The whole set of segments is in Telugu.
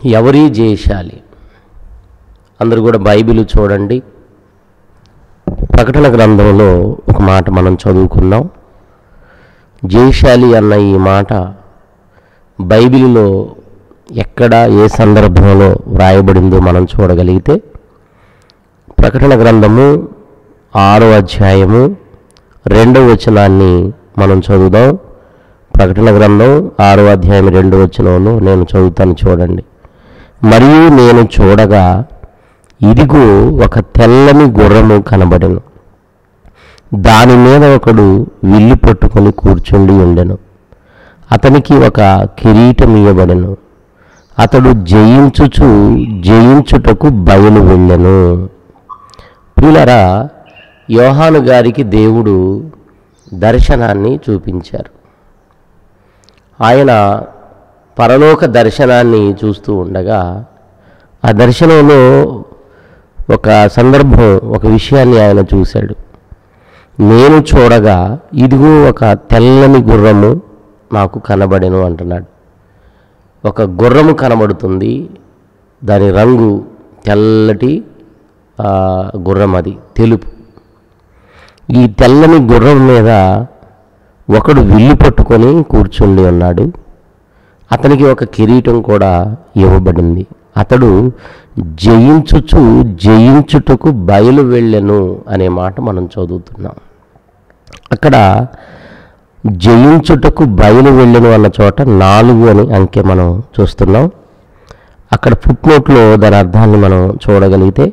ఎవరి జయశాలి అందరూ కూడా బైబిల్ చూడండి ప్రకటన గ్రంథంలో ఒక మాట మనం చదువుకుందాం జయశాలి అన్న ఈ మాట బైబిల్లో ఎక్కడ ఏ సందర్భంలో వ్రాయబడిందో మనం చూడగలిగితే ప్రకటన గ్రంథము ఆరో అధ్యాయము రెండవ వచనాన్ని మనం చదువుదాం ప్రకటన గ్రంథం ఆరో అధ్యాయం రెండవ వచనంలో నేను చదువుతాను చూడండి మరియు నేను చూడగా ఇదిగో ఒక తెల్లని గుర్రము కనబడెను దాని మీద ఒకడు విల్లు పట్టుకొని కూర్చుండి ఉండెను అతనికి ఒక కిరీటం ఇయ్యబడెను అతడు జయించుచు జయించుటకు బయలు వెళ్ళెను ప్రియులరా యోహాను గారికి దేవుడు దర్శనాన్ని చూపించారు ఆయన పరలోక దర్శనాన్ని చూస్తూ ఉండగా ఆ దర్శనంలో ఒక సందర్భం ఒక విషయాన్ని ఆయన చూశాడు నేను చూడగా ఇదిగో ఒక తెల్లని గుర్రము నాకు కనబడెను అంటున్నాడు ఒక గుర్రము కనబడుతుంది దాని రంగు తెల్లటి ఆ, గుర్రం అది తెలుపు ఈ తెల్లని గుర్రం మీద ఒకడు విల్లు పట్టుకొని కూర్చుండి ఉన్నాడు అతనికి ఒక కిరీటం కూడా ఇవ్వబడింది అతడు జయించుచు జయించుటకు బయలు వెళ్ళెను అనే మాట మనం చదువుతున్నాం అక్కడ జయించుటకు బయలు వెళ్ళెను అన్న చోట నాలుగు అని అంకె మనం చూస్తున్నాం అక్కడ ఫుట్నోట్లో దాని అర్థాన్ని మనం చూడగలిగితే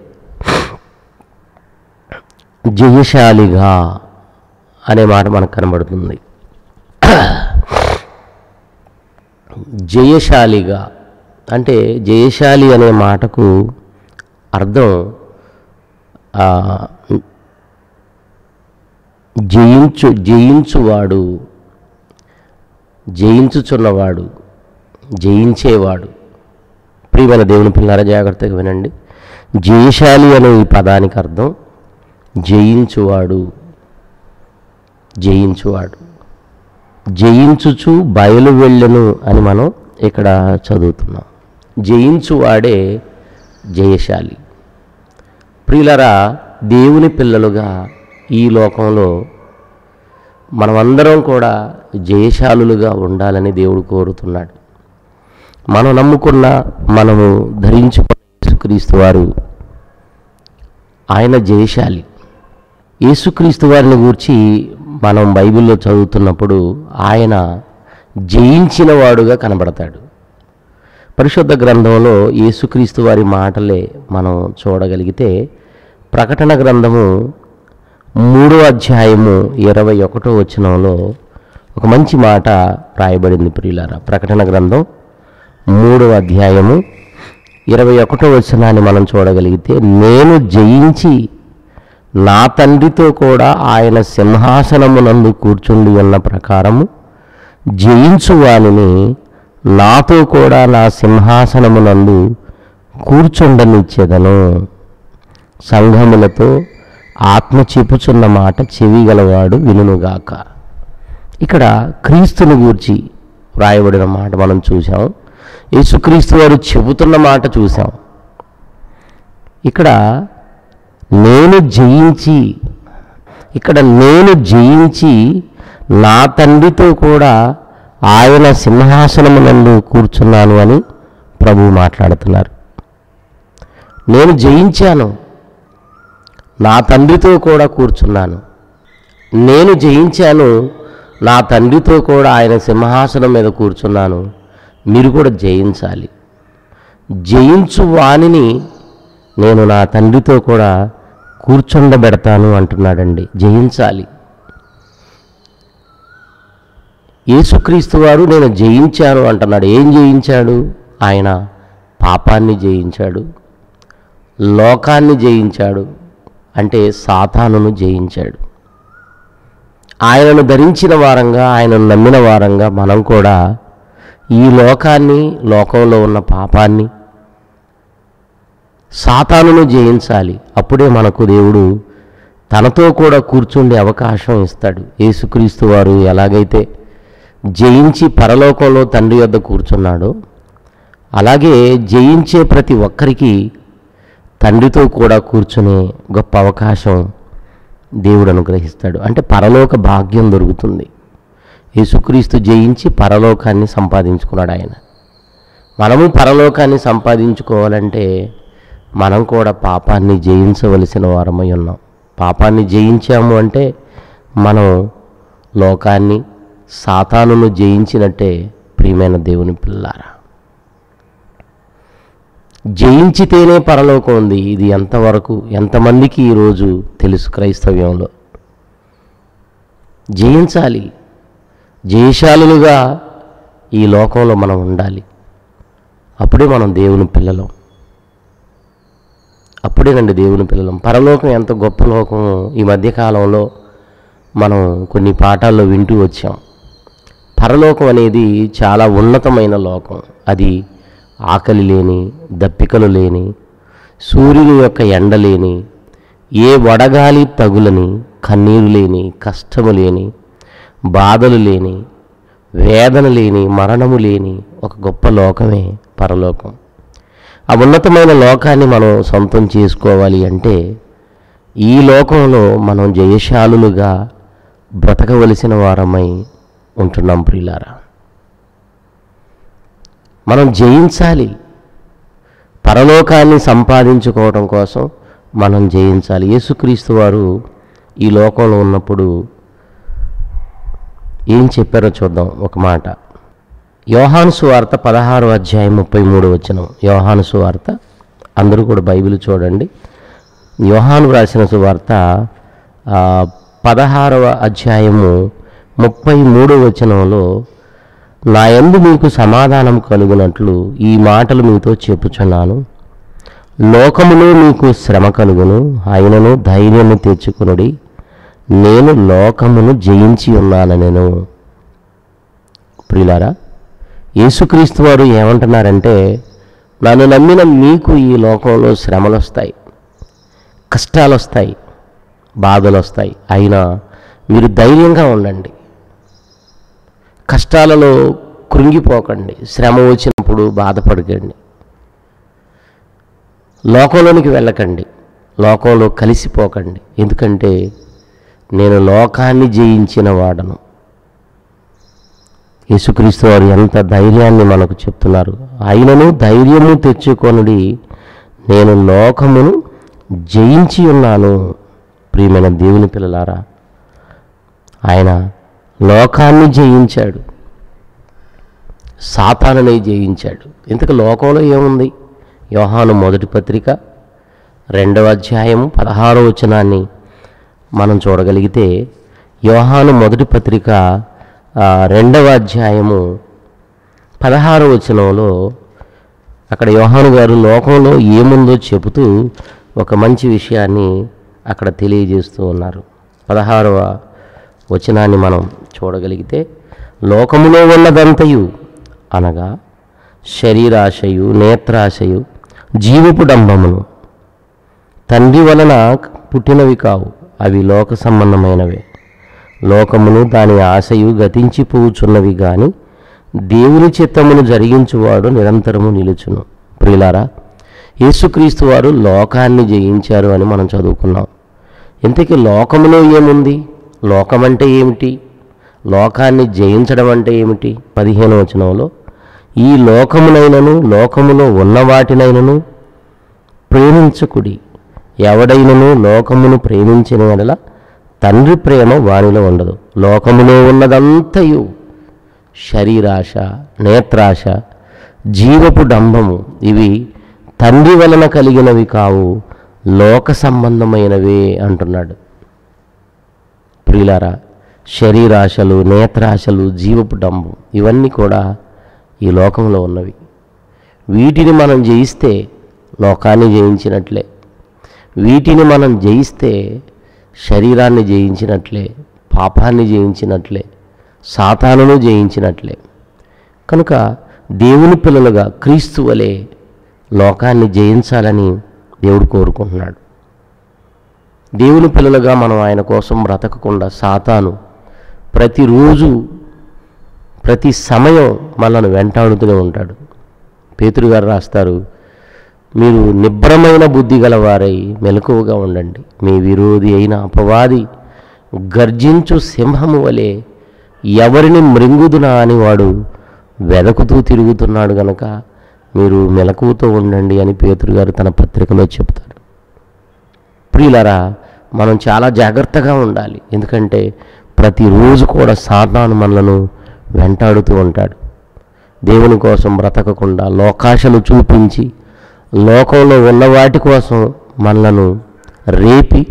జయశాలిగా అనే మాట మనకు కనబడుతుంది జయశాలిగా అంటే జయశాలి అనే మాటకు అర్థం ఆ, జయించు జయించువాడు జయించుచున్నవాడు జయించేవాడు ప్రియమైన దేవుని పిల్లారా జాగ్రత్తగా వినండి జయశాలి అనే ఈ పదానికి అర్థం జయించువాడు జయించువాడు జయించుచు బయలు వెళ్ళెను అని మనం ఇక్కడ చదువుతున్నాం జయించువాడే జయశాలి ప్రియులరా దేవుని పిల్లలుగా ఈ లోకంలో మనమందరం కూడా జయశాలులుగా ఉండాలని దేవుడు కోరుతున్నాడు మనం నమ్ముకున్న మనము ధరించుకున్న యేసుక్రీస్తు వారు ఆయన జయశాలి యేసుక్రీస్తు వారిని గూర్చి మనం బైబిల్లో చదువుతున్నప్పుడు ఆయన జయించిన వాడుగా కనబడతాడు పరిశుద్ధ గ్రంథంలో యేసుక్రీస్తు వారి మాటలే మనం చూడగలిగితే ప్రకటన గ్రంథము మూడో అధ్యాయము ఇరవై ఒకటో వచనంలో ఒక మంచి మాట రాయబడింది ప్రియులారా ప్రకటన గ్రంథం మూడో అధ్యాయము ఇరవై ఒకటో వచనాన్ని మనం చూడగలిగితే నేను జయించి నా తండ్రితో కూడా ఆయన సింహాసనమునందు కూర్చుండి ఉన్న ప్రకారము జయించు వానిని నాతో కూడా నా సింహాసనమునందు కూర్చుండనిచ్చేదను సంఘములతో ఆత్మ చెప్పుచున్న మాట చెవిగలవాడు వినుగాక ఇక్కడ క్రీస్తుని గూర్చి వ్రాయబడిన మాట మనం చూసాం యేసుక్రీస్తు వారు చెబుతున్న మాట చూసాం ఇక్కడ నేను జయించి ఇక్కడ నేను జయించి నా తండ్రితో కూడా ఆయన సింహాసనమునందు కూర్చున్నాను అని ప్రభు మాట్లాడుతున్నారు నేను జయించాను నా తండ్రితో కూడా కూర్చున్నాను నేను జయించాను నా తండ్రితో కూడా ఆయన సింహాసనం మీద కూర్చున్నాను మీరు కూడా జయించాలి జయించు వాణిని నేను నా తండ్రితో కూడా కూర్చుండబెడతాను అంటున్నాడండి జయించాలి యేసుక్రీస్తు వారు నేను జయించాను అంటున్నాడు ఏం జయించాడు ఆయన పాపాన్ని జయించాడు లోకాన్ని జయించాడు అంటే సాతానును జయించాడు ఆయనను ధరించిన వారంగా ఆయనను నమ్మిన వారంగా మనం కూడా ఈ లోకాన్ని లోకంలో ఉన్న పాపాన్ని సాతానును జయించాలి అప్పుడే మనకు దేవుడు తనతో కూడా కూర్చుండే అవకాశం ఇస్తాడు యేసుక్రీస్తు వారు ఎలాగైతే జయించి పరలోకంలో తండ్రి యొద్ద కూర్చున్నాడో అలాగే జయించే ప్రతి ఒక్కరికి తండ్రితో కూడా కూర్చునే గొప్ప అవకాశం దేవుడు అనుగ్రహిస్తాడు అంటే పరలోక భాగ్యం దొరుకుతుంది యేసుక్రీస్తు జయించి పరలోకాన్ని సంపాదించుకున్నాడు ఆయన మనము పరలోకాన్ని సంపాదించుకోవాలంటే మనం కూడా పాపాన్ని జయించవలసిన వారమై ఉన్నాం పాపాన్ని జయించాము అంటే మనం లోకాన్ని సాతానును జయించినట్టే ప్రియమైన దేవుని పిల్లారా జయించితేనే పరలోకం ఉంది ఇది ఎంతవరకు ఎంతమందికి ఈరోజు తెలుసు క్రైస్తవ్యంలో జయించాలి జయశాలులుగా ఈ లోకంలో మనం ఉండాలి అప్పుడే మనం దేవుని పిల్లలం అప్పుడేనండి దేవుని పిల్లలం పరలోకం ఎంత గొప్ప లోకం ఈ మధ్యకాలంలో మనం కొన్ని పాఠాల్లో వింటూ వచ్చాం పరలోకం అనేది చాలా ఉన్నతమైన లోకం అది ఆకలి లేని దప్పికలు లేని సూర్యుని యొక్క ఎండ లేని ఏ వడగాలి తగులని కన్నీరు లేని కష్టము లేని బాధలు లేని వేదన లేని మరణము లేని ఒక గొప్ప లోకమే పరలోకం ఆ ఉన్నతమైన లోకాన్ని మనం సొంతం చేసుకోవాలి అంటే ఈ లోకంలో మనం జయశాలులుగా బ్రతకవలసిన వారమై ఉంటున్నాం ప్రియులారా మనం జయించాలి పరలోకాన్ని సంపాదించుకోవడం కోసం మనం జయించాలి యేసుక్రీస్తు వారు ఈ లోకంలో ఉన్నప్పుడు ఏం చెప్పారో చూద్దాం ఒక మాట యోహాను సువార్త పదహారు అధ్యాయం ముప్పై మూడు వచనం యోహాను సువార్త అందరూ కూడా బైబిల్ చూడండి యోహాను రాసిన సువార్త ఆ, పదహారవ అధ్యాయము ముప్పై మూడు వచనంలో నా యందు మీకు సమాధానం కలుగునట్లు ఈ మాటలు మీతో చెప్పుచున్నాను లోకములో మీకు శ్రమ కలుగును ఆయనను ధైర్యము తెచ్చుకునుడి నేను లోకమును జయించి ఉన్నాను నేను ప్రియులారా యేసుక్రీస్తు వారు ఏమంటున్నారంటే నన్ను నమ్మిన మీకు ఈ లోకంలో శ్రమలు వస్తాయి కష్టాలు వస్తాయి బాధలు వస్తాయి అయినా మీరు ధైర్యంగా ఉండండి కష్టాలలో కృంగిపోకండి శ్రమ వచ్చినప్పుడు బాధపడకండి లోకంలోనికి వెళ్ళకండి లోకంలో కలిసిపోకండి ఎందుకంటే నేను లోకాన్ని జయించిన వాడను యేసుక్రీస్తు వారు ఎంత ధైర్యాన్ని మనకు చెప్తున్నారు ఆయనను ధైర్యము తెచ్చుకొనుడి నేను లోకమును జయించి ఉన్నాను ప్రియమైన దేవుని పిల్లలారా ఆయన లోకాన్ని జయించాడు సాతానుని జయించాడు ఇంతకు లోకంలో ఏముంది యోహాను మొదటి పత్రిక రెండవ అధ్యాయం పదహారో వచనాన్ని మనం చూడగలిగితే యోహాను మొదటి పత్రిక ఆ, రెండవ అధ్యాయము పదహారో వచనంలో అక్కడ యోహాను గారు లోకంలో ఏముందో చెబుతూ ఒక మంచి విషయాన్ని అక్కడ తెలియజేస్తూ ఉన్నారు పదహారవ వచనాన్ని మనం చూడగలిగితే లోకములో ఉన్నదంతయు అనగా శరీరాశయు నేత్రాశయు జీవపు డంబమును తండ్రి వలన పుట్టినవి కావు అవి లోక సంబంధమైనవే లోకమును దాని ఆశయు గతించిపోవుచున్నవి గాని దేవుని చిత్తమును జరిగించువాడు నిరంతరము నిలుచును ప్రియులారా యేసుక్రీస్తు వారు లోకాన్ని జయించారు అని మనం చదువుకున్నాం ఇంతకీ లోకములో ఏముంది లోకమంటే ఏమిటి లోకాన్ని జయించడం అంటే ఏమిటి పదిహేను వచనంలో ఈ లోకమునైనను లోకములో ఉన్న వాటినైనను ప్రేమించకుడి ఎవడైనను లోకమును ప్రేమించిన ఎడల తండ్రి ప్రేమ వానిలో ఉండదు లోకములో ఉన్నదంతయు శరీరాశ నేత్రాశ జీవపు డంబము ఇవి తండ్రి వలన కలిగినవి కావు లోక సంబంధమైనవే అంటున్నాడు ప్రియులారా శరీరాశలు నేత్రాశలు జీవపు డంబం ఇవన్నీ కూడా ఈ లోకంలో ఉన్నవి వీటిని మనం జయిస్తే లోకాన్ని జయించినట్లే వీటిని మనం జయిస్తే శరీరాన్ని జయించినట్లే పాపాన్ని జయించినట్లే సాతానును జయించినట్లే కనుక దేవుని పిల్లలుగా క్రీస్తు వలె లోకాన్ని జయించాలని దేవుడు కోరుకుంటున్నాడు దేవుని పిల్లలుగా మనం ఆయన కోసం బ్రతకకుండా సాతాను ప్రతిరోజు ప్రతి సమయం మనల్ని వెంటాడుతూనే ఉంటాడు పేతురు గారు రాస్తారు మీరు నిబ్రమైన బుద్ధి గలవారై మెలకువగా ఉండండి మీ విరోధి అయిన అపవాది గర్జించు సింహము వలె ఎవరిని మృంగుదునా అని వాడు వెదకుతూ తిరుగుతున్నాడు గనక మీరు మెలకువతో ఉండండి అని పేతురు గారు తన పత్రికలో చెప్తారు ప్రియులరా మనం చాలా జాగ్రత్తగా ఉండాలి ఎందుకంటే ప్రతిరోజు కూడా సాతాను మనలను వెంటాడుతూ ఉంటాడు దేవుని కోసం బ్రతకకుండా లోకాశలు చూపించి లోకంలో ఉన్న వాటి కోసం మనలను రేపి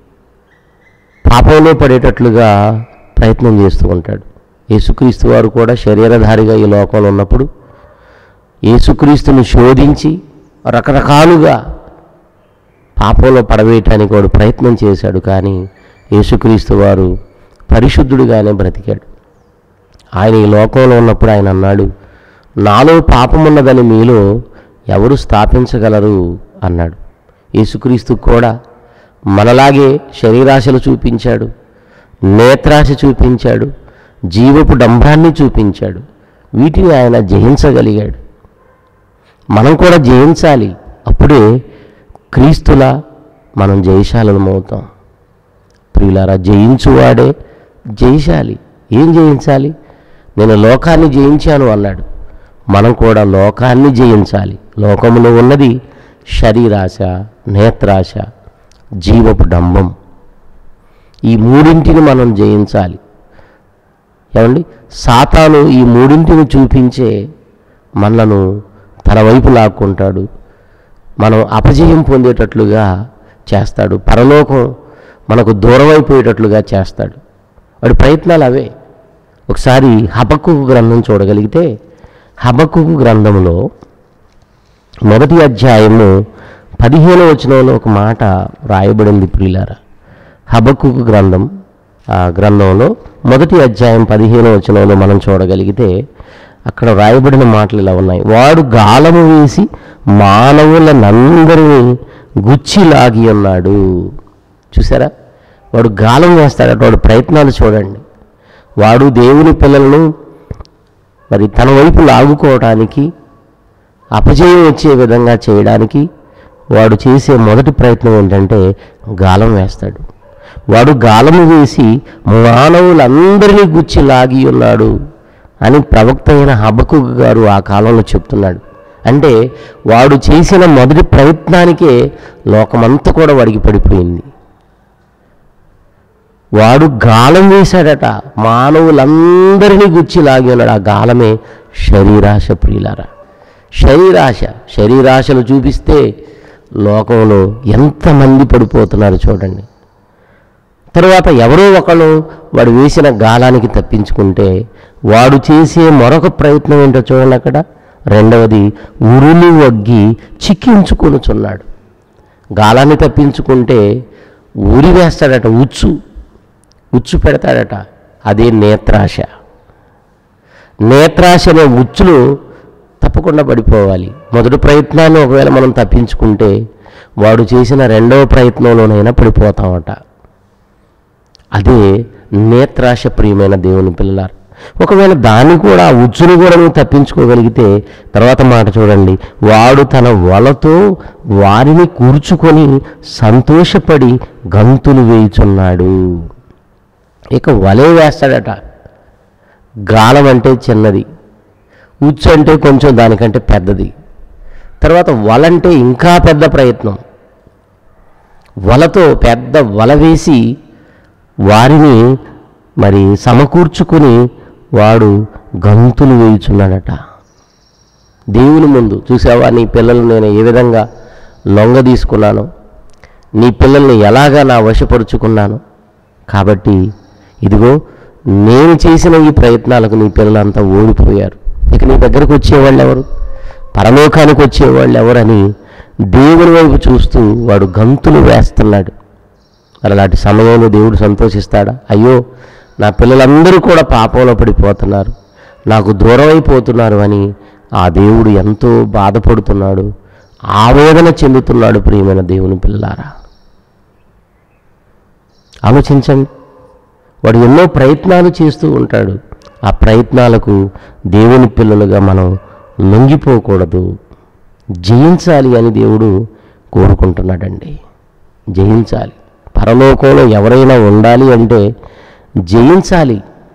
పాపంలో పడేటట్లుగా ప్రయత్నం చేస్తూ ఉంటాడు యేసుక్రీస్తు వారు కూడా శరీరధారిగా ఈ లోకంలో ఉన్నప్పుడు యేసుక్రీస్తుని శోధించి రకరకాలుగా పాపంలో పడవేయటానికి వాడు ప్రయత్నం చేశాడు కానీ యేసుక్రీస్తు వారు పరిశుద్ధుడిగానే బ్రతికాడు ఆయన ఈ లోకంలో ఉన్నప్పుడు ఆయన అన్నాడు నాలో పాపమున్నదని మీలో ఎవరు స్థాపించగలరు అన్నాడు యేసుక్రీస్తు కూడా మనలాగే శరీరాశలు చూపించాడు నేత్రాశ చూపించాడు జీవపు డంభాన్ని చూపించాడు వీటిని ఆయన జయించగలిగాడు మనం కూడా జయించాలి అప్పుడే క్రీస్తులా మనం జయశాలమవుతాం ప్రియులారా జయించువాడే జయించాలి ఏం జయించాలి నేను లోకాన్ని జయించాను అన్నాడు మనం కూడా లోకాన్ని జయించాలి లోకములో ఉన్నది శరీరాశ నేత్రాశ జీవపు డంబం ఈ మూడింటిని మనం జయించాలి ఏమండి సాతాను ఈ మూడింటిని చూపించే మనలను తన వైపు లాక్కుంటాడు మనం అపజయం పొందేటట్లుగా చేస్తాడు పరలోకం మనకు దూరం అయిపోయేటట్లుగా చేస్తాడు వాడి ప్రయత్నాలు అవే ఒకసారి హబక్కు గ్రంథం చూడగలిగితే హబక్కు గ్రంథంలో మొదటి అధ్యాయము పదిహేను వచనంలో ఒక మాట రాయబడింది ప్రియులారా హబక్కు గ్రంథం ఆ గ్రంథంలో మొదటి అధ్యాయం పదిహేను వచనంలో మనం చూడగలిగితే అక్కడ రాయబడిన మాటలు ఇలా ఉన్నాయి వాడు గాలము వేసి మానవులనందరినీ గుచ్చి లాగి ఉన్నాడు చూసారా వాడు గాలం వేస్తాడట వాడు ప్రయత్నాలు చూడండి వాడు దేవుని పిల్లలను మరి తన వైపు లాగుకోవటానికి అపజయం వచ్చే విధంగా చేయడానికి వాడు చేసే మొదటి ప్రయత్నం ఏంటంటే గాలం వేస్తాడు వాడు గాలము వేసి మానవులందరినీ గుచ్చి లాగి ఉన్నాడు అని ప్రవక్త అయిన హబకు గారు ఆ కాలంలో చెప్తున్నాడు అంటే వాడు చేసిన మొదటి ప్రయత్నానికే లోకమంతా కూడా వాడికి పడిపోయింది వాడు గాలం వేశాడట మానవులందరినీ గుచ్చి లాగి ఉన్నాడు ఆ గాలమే శరీరాశ ప్రియులారా శరీరాశ శరీరాశలు చూపిస్తే లోకంలో ఎంతమంది పడిపోతున్నారు చూడండి తరువాత ఎవరో ఒకళ్ళు వాడు వేసిన గాలానికి తప్పించుకుంటే వాడు చేసే మరొక ప్రయత్నం ఏంటో చూడండి అక్కడ రెండవది ఉరులు వగ్గి చిక్కించుకొనుచున్నాడు గాలాన్ని తప్పించుకుంటే ఉరి వేస్తాడట ఉచ్చు ఉచ్చు పెడతాడట అదే నేత్రాశ నేత్రాశ అనే ఉచ్చులు తప్పకుండా పడిపోవాలి మొదటి ప్రయత్నాన్ని ఒకవేళ మనం తప్పించుకుంటే వాడు చేసిన రెండవ ప్రయత్నంలోనైనా పడిపోతామట అదే నేత్రాశ ప్రియమైన దేవుని పిల్లలారు ఒకవేళ దాన్ని కూడా ఆ ఉచ్చుని కూడా నువ్వు తప్పించుకోగలిగితే తర్వాత మాట చూడండి వాడు తన వలతో వారిని కూర్చుకొని సంతోషపడి గంతులు వేయుచున్నాడు ఇక వలే వేస్తాడట గాలం అంటే చిన్నది ఉచ్చు అంటే కొంచెం దానికంటే పెద్దది తర్వాత వలంటే ఇంకా పెద్ద ప్రయత్నం వలతో పెద్ద వల వేసి వారిని మరి సమకూర్చుకుని వాడు గంతులు వేయుచున్నాడట దేవుని ముందు చూసావా నీ పిల్లలు నేను ఏ విధంగా లొంగ తీసుకున్నాను నీ పిల్లల్ని ఎలాగా నా వశపరుచుకున్నాను కాబట్టి ఇదిగో నేను చేసిన ఈ ప్రయత్నాలకు నీ పిల్లలంతా ఓడిపోయారు ఇక నీ దగ్గరకు వచ్చేవాళ్ళు ఎవరు పరలోకానికి వచ్చేవాళ్ళు ఎవరని దేవుని వైపు చూస్తూ వాడు గంతులు వేస్తున్నాడు మరి అలాంటి సమయంలో దేవుడు సంతోషిస్తాడా అయ్యో నా పిల్లలందరూ కూడా పాపంలో పడిపోతున్నారు నాకు దూరం అయిపోతున్నారు అని ఆ దేవుడు ఎంతో బాధపడుతున్నాడు ఆవేదన చెందుతున్నాడు ప్రియమైన దేవుని పిల్లారా ఆలోచించండి వాడు ఎన్నో ప్రయత్నాలు చేస్తూ ఉంటాడు ఆ ప్రయత్నాలకు దేవుని పిల్లలుగా మనం లొంగిపోకూడదు జయించాలి అని దేవుడు కోరుకుంటున్నాడండి జయించాలి పరలోకంలో ఎవరైనా ఉండాలి అంటే జయించాలి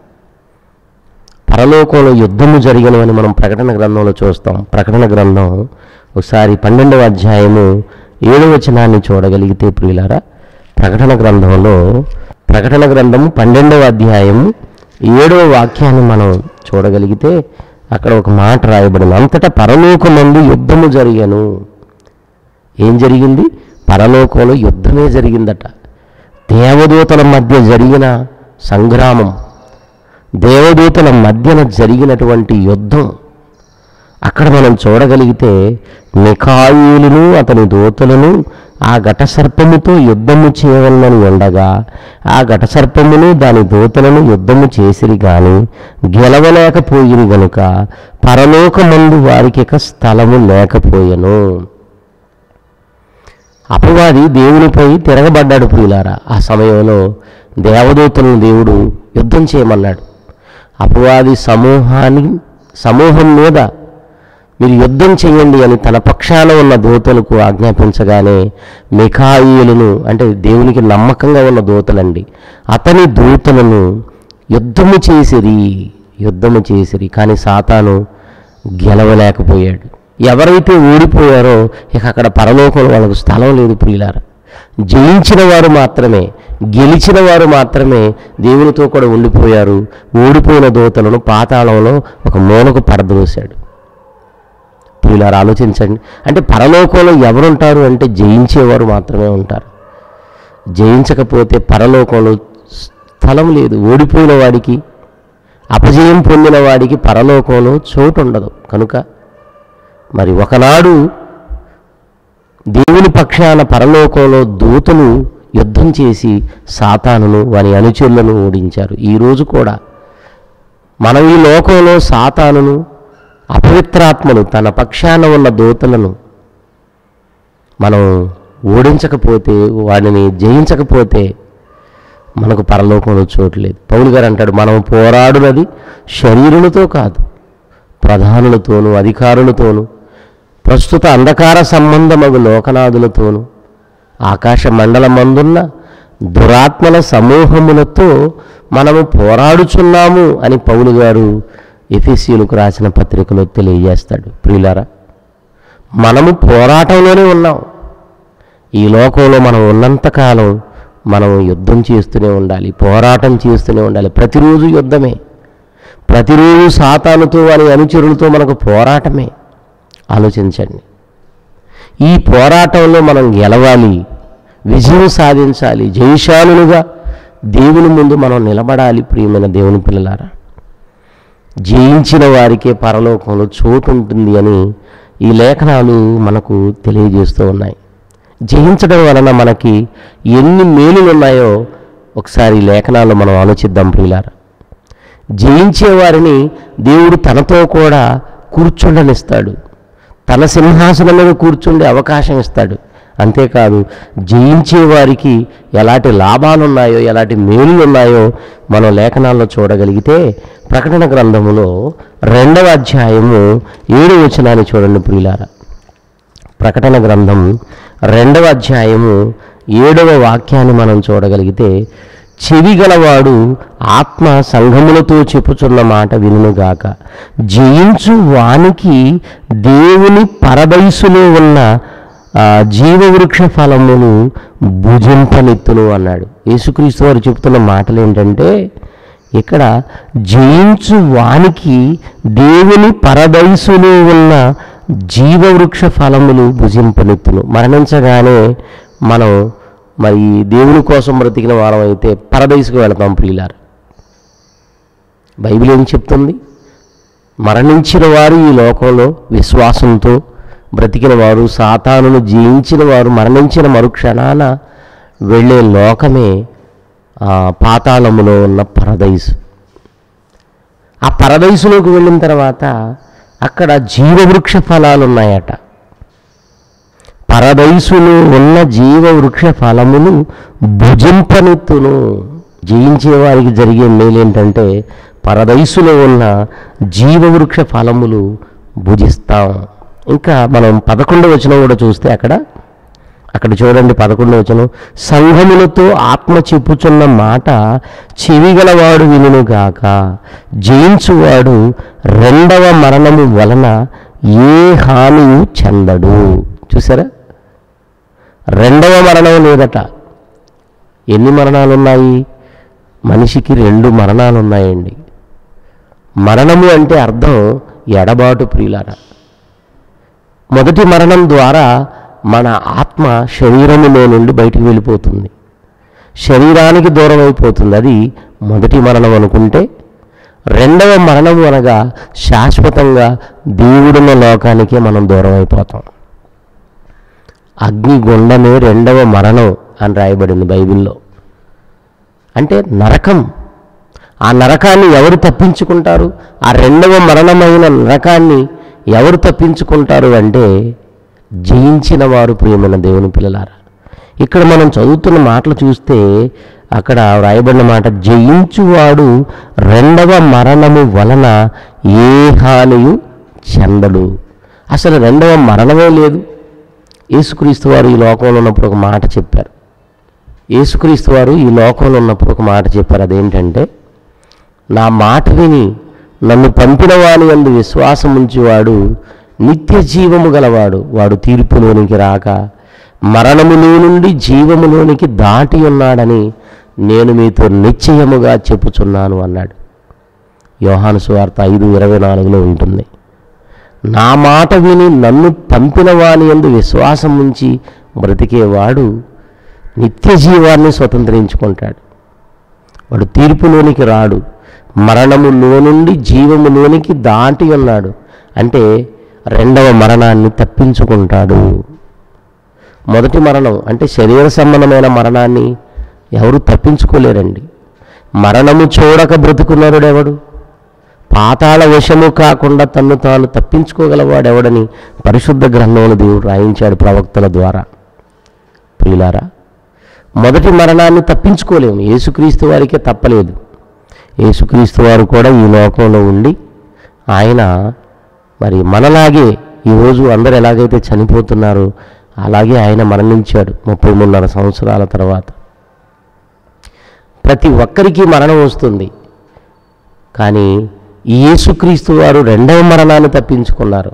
పరలోకంలో యుద్ధము జరిగినవని మనం ప్రకటన గ్రంథంలో చూస్తాం ప్రకటన గ్రంథం ఒకసారి పన్నెండవ అధ్యాయము ఏడవ వచనాన్ని చూడగలిగితే ప్రియులారా ప్రకటన గ్రంథంలో ప్రకటన గ్రంథం పన్నెండవ అధ్యాయము ఏడవ వాక్యాన్ని మనం చూడగలిగితే అక్కడ ఒక మాట రాయబడింది అంతటా పరలోకమందు యుద్ధము జరిగను ఏం జరిగింది పరలోకంలో యుద్ధమే జరిగిందట దేవదూతల మధ్య జరిగిన సంగ్రామం దేవదూతల మధ్యన జరిగినటువంటి యుద్ధం అక్కడ మనం చూడగలిగితే మిఖాయిలును అతని దూతలను ఆ ఘటసర్పముతో యుద్ధము చేయవలనని ఉండగా ఆ ఘటసర్పమును దాని దూతలను యుద్ధము చేసిరి గాని గెలవలేకపోయిరి గనుక పరలోకమందు వారికి ఇక స్థలము లేకపోయెను అపవాది దేవునిపై తిరగబడ్డాడు ప్రియులారా ఆ సమయంలో దేవదూతలను దేవుడు యుద్ధం చేయమన్నాడు అపవాది సమూహాన్ని సమూహం మీద మీరు యుద్ధం చేయండి అని తన పక్షాన ఉన్న దూతలకు ఆజ్ఞాపించగానే మిఖాయిలను అంటే దేవునికి నమ్మకంగా ఉన్న దూతలండి అతని దూతలను యుద్ధము చేసిరి యుద్ధము చేసిరి కానీ సాతాను గెలవలేకపోయాడు ఎవరైతే ఓడిపోయారో ఇక అక్కడ పరలోకంలో వాళ్ళకు స్థలం లేదు ప్రియులారా జయించిన వారు మాత్రమే గెలిచిన వారు మాత్రమే దేవునితో కూడా ఉండిపోయారు ఓడిపోయిన దూతలను పాతాళంలో ఒక మూలకు పడద్రోశాడు ప్రియులారా ఆలోచించండి అంటే పరలోకంలో ఎవరుంటారు అంటే జయించేవారు మాత్రమే ఉంటారు జయించకపోతే పరలోకంలో స్థలం లేదు ఓడిపోయిన వాడికి అపజయం పొందిన వాడికి పరలోకంలో చోటు ఉండదు కనుక మరి ఒకనాడు దేవుని పక్షాన పరలోకంలో దూతలు యుద్ధం చేసి సాతానును వాని అనుచరులను ఓడించారు ఈరోజు కూడా మనం ఈ లోకంలో సాతానును అపవిత్రాత్మలు తన పక్షాన ఉన్న దూతలను మనం ఓడించకపోతే వాడిని జయించకపోతే మనకు పరలోకంలో చోటు లేదు పౌలు గారు అంటాడు మనం పోరాడునది శరీరులతో కాదు ప్రధానులతోనూ అధికారులతోనూ ప్రస్తుత అంధకార సంబంధమగు లోకనాథులతోనూ ఆకాశ మండలమందున్న దురాత్మల సమూహములతో మనము పోరాడుచున్నాము అని పౌలు గారు ఎఫీసీలకు రాసిన పత్రికలో తెలియజేస్తాడు ప్రియులారా మనము పోరాటంలోనే ఉన్నాం ఈ లోకంలో మనం ఉన్నంతకాలం మనం యుద్ధం చేస్తూనే ఉండాలి పోరాటం చేస్తూనే ఉండాలి ప్రతిరోజు యుద్ధమే ప్రతిరోజు సాతానుతో వారి అనుచరులతో మనకు పోరాటమే ఆలోచించండి ఈ పోరాటంలో మనం గెలవాలి విజయం సాధించాలి జయశాలులుగా దేవుని ముందు మనం నిలబడాలి ప్రియమైన దేవుని పిల్లలారా జయించిన వారికే పరలోకంలో చోటు ఉంటుంది అని ఈ లేఖనాలు మనకు తెలియజేస్తూ ఉన్నాయి జయించడం వలన మనకి ఎన్ని మేలులు ఉన్నాయో ఒకసారి ఈ లేఖనాల్లో మనం ఆలోచిద్దాం ప్రియులారా జయించే వారిని దేవుడు తనతో కూడా కూర్చుండనిస్తాడు తన సింహాసనం మీద కూర్చుండే అవకాశం ఇస్తాడు అంతేకాదు జయించే వారికి ఎలాంటి లాభాలు ఉన్నాయో ఎలాంటి మేలులు ఉన్నాయో మనం లేఖనాల్లో చూడగలిగితే ప్రకటన గ్రంథములో రెండవ అధ్యాయము ఏడు వచనాన్ని చూడండి ప్రియులారా ప్రకటన గ్రంథం రెండవ అధ్యాయము ఏడవ వాక్యాన్ని మనం చూడగలిగితే చెవి గలవాడు ఆత్మ సంఘములతో చెప్పుచున్న మాట వినుగాక జయించు వానికి దేవుని పరదయసులో ఉన్న ఆ, జీవవృక్ష ఫలములు భుజింపనెత్తును అన్నాడు యేసుక్రీస్తు వారు చెప్తున్న మాటలు ఏంటంటే ఇక్కడ జయించు వానికి దేవుని పరదయసులో ఉన్న జీవవృక్ష ఫలములు భుజింపనెత్తును మరణించగానే మనం మరి దేవుని కోసం బ్రతికిన వారం అయితే పరదయసుకు వెళతాం ప్రియులారు బైబిల్ ఏం చెప్తుంది మరణించిన వారు ఈ లోకంలో విశ్వాసంతో బ్రతికిన వారు సాతానును జయించిన వారు మరణించిన మరుక్షణాన వెళ్ళే లోకమే ఆ పాతాళములో ఉన్న పరదైసు ఆ పరదైసులోకి వెళ్ళిన తర్వాత అక్కడ జీవవృక్ష ఫలాలు ఉన్నాయట పరదైసులో ఉన్న జీవవృక్ష ఫలములు భుజింపనెత్తును జయించే వారికి జరిగే మేలేంటంటే పరదైసులో ఉన్న జీవవృక్ష ఫలములు భుజిస్తాం ఇంకా మనం పదకొండు వచనం కూడా చూస్తే అక్కడ అక్కడ చూడండి పదకొండు వచనం సంఘములతో ఆత్మ చెప్పుచున్న మాట చెవిగలవాడు వినుగాక జయించువాడు రెండవ మరణము వలన ఏ హానియు చెందడు చూసారా రెండవ మరణం లేదట ఎన్ని మరణాలు ఉన్నాయి మనిషికి రెండు మరణాలు ఉన్నాయండి మరణము అంటే అర్థం ఎడబాటు ప్రియులారా మొదటి మరణం ద్వారా మన ఆత్మ శరీరములో నుండి బయటికి వెళ్ళిపోతుంది శరీరానికి దూరం అయిపోతుంది అది మొదటి మరణం అనుకుంటే రెండవ మరణము అనగా శాశ్వతంగా దేవుడున్న లోకానికే మనం దూరం అయిపోతాం అగ్నిగుండమే రెండవ మరణం అని రాయబడింది బైబిల్లో అంటే నరకం ఆ నరకాన్ని ఎవరు తప్పించుకుంటారు ఆ రెండవ మరణమైన నరకాన్ని ఎవరు తప్పించుకుంటారు అంటే జయించిన వారు ప్రియమైన దేవుని పిల్లలారా ఇక్కడ మనం చదువుతున్న మాటలు చూస్తే అక్కడ వ్రాయబడిన మాట జయించువాడు రెండవ మరణము వలన ఏ హానియు చెందడు అసలు రెండవ మరణమే లేదు యేసుక్రీస్తు వారు ఈ లోకంలో ఉన్నప్పుడు ఒక మాట చెప్పారు యేసుక్రీస్తు వారు ఈ లోకంలో ఉన్నప్పుడు ఒక మాట చెప్పారు అదేంటంటే నా మాట విని నన్ను పంపిన వాని అందు విశ్వాసం ఉంచేవాడు నిత్య జీవము గలవాడు వాడు తీర్పులోనికి రాక మరణములో నుండి జీవములోనికి దాటి ఉన్నాడని నేను మీతో నిశ్చయముగా చెప్పుచున్నాను అన్నాడు యోహాను సువార్త ఐదు ఇరవై నాలుగులో ఉంటుంది నా మాట విని నన్ను పంపిన వాని ఎందు విశ్వాసం ఉంచి బ్రతికేవాడు నిత్య జీవాన్ని స్వతంత్రించుకుంటాడు వాడు తీర్పులోనికి రాడు మరణములో నుండి జీవములోనికి దాటి ఉన్నాడు అంటే రెండవ మరణాన్ని తప్పించుకుంటాడు మొదటి మరణం అంటే శరీర సంబంధమైన మరణాన్ని ఎవరు తప్పించుకోలేరండి మరణము చూడక బ్రతుకున్నాడు ఎవడు పాతాళ వశము కాకుండా తన్ను తాను తప్పించుకోగలవాడెవడని పరిశుద్ధ గ్రంథంలో దేవుడు రాయించాడు ప్రవక్తల ద్వారా ప్రియులారా మొదటి మరణాన్ని తప్పించుకోలేము యేసుక్రీస్తు వారికే తప్పలేదు యేసుక్రీస్తు వారు కూడా ఈ లోకంలో ఉండి ఆయన మరి మనలాగే ఈరోజు అందరు ఎలాగైతే చనిపోతున్నారో అలాగే ఆయన మరణించాడు ముప్పై మూడున్నర సంవత్సరాల తర్వాత ప్రతి ఒక్కరికి మరణం వస్తుంది కానీ ఈ యేసుక్రీస్తు వారు రెండవ మరణాన్ని తప్పించుకున్నారు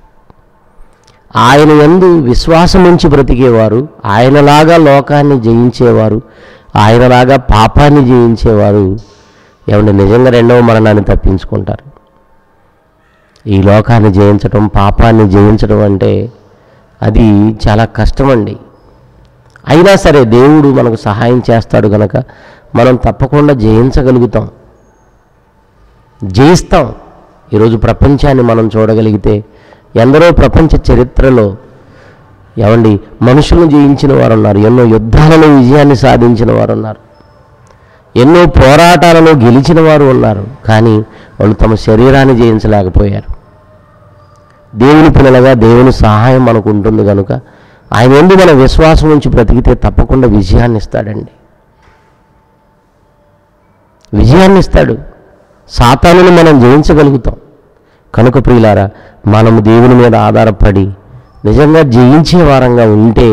ఆయన యందు విశ్వాసం ఉంచి బ్రతికేవారు ఆయనలాగా లోకాన్ని జయించేవారు ఆయనలాగా పాపాన్ని జయించేవారు ఏమంటే నిజంగా రెండవ మరణాన్ని తప్పించుకుంటారు ఈ లోకాన్ని జయించడం పాపాన్ని జయించడం అంటే అది చాలా కష్టమండి అయినా సరే దేవుడు మనకు సహాయం చేస్తాడు కనుక మనం తప్పకుండా జయించగలుగుతాం జయిస్తాం ఈరోజు ప్రపంచాన్ని మనం చూడగలిగితే ఎందరో ప్రపంచ చరిత్రలో ఏమండి మనుషులను జయించిన వారు ఉన్నారు ఎన్నో యుద్ధాలలో విజయాన్ని సాధించిన వారు ఉన్నారు ఎన్నో పోరాటాలలో గెలిచిన వారు ఉన్నారు కానీ వాళ్ళు తమ శరీరాన్ని జయించలేకపోయారు దేవుని పిల్లలుగా దేవుని సహాయం మనకు ఉంటుంది కనుక ఆయన ఎందు మన విశ్వాసం ఉంచి బ్రతికితే తప్పకుండా విజయాన్ని ఇస్తాడండి విజయాన్ని ఇస్తాడు సాతానుని మనం జయించగలుగుతాం కనుక ప్రియులారా మనము దేవుని మీద ఆధారపడి నిజంగా జయించే వారంగా ఉంటే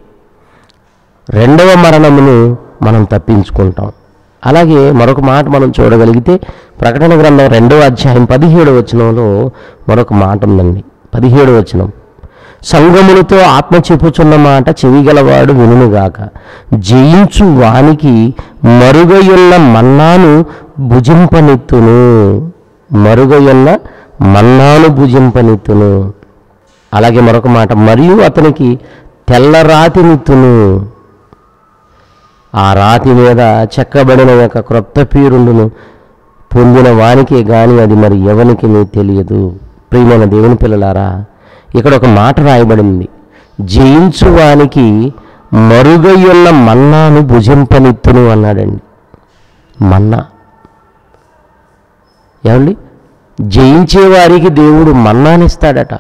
రెండవ మరణమును మనం తప్పించుకుంటాం అలాగే మరొక మాట మనం చూడగలిగితే ప్రకటన గ్రంథం రెండవ అధ్యాయం పదిహేడు వచనంలో మరొక మాట ఉందండి పదిహేడు వచనం సంగములతో ఆత్మ చెప్పుచున్న మాట చెవిగలవాడు వినుగాక జయించు వానికి మరుగయున్న మన్నాను భుజింపనెత్తును మరుగయున్న మన్నాను భుజింపనెత్తును అలాగే మరొక మాట మరియు అతనికి తెల్ల రాతినిత్తును ఆ రాతి మీద చెక్కబడిన యొక్క క్రొత్త పేరుండును పొందిన వానికే గాని అది మరి ఎవనికి తెలియదు ప్రియమైన దేవుని పిల్లలారా ఇక్కడ ఒక మాట రాయబడింది జయించు వానికి మరుగయ్యున్న మన్నాను భుజింపనిత్తును అన్నాడండి మన్నా ఏమండి జయించే వారికి దేవుడు మన్నానిస్తాడట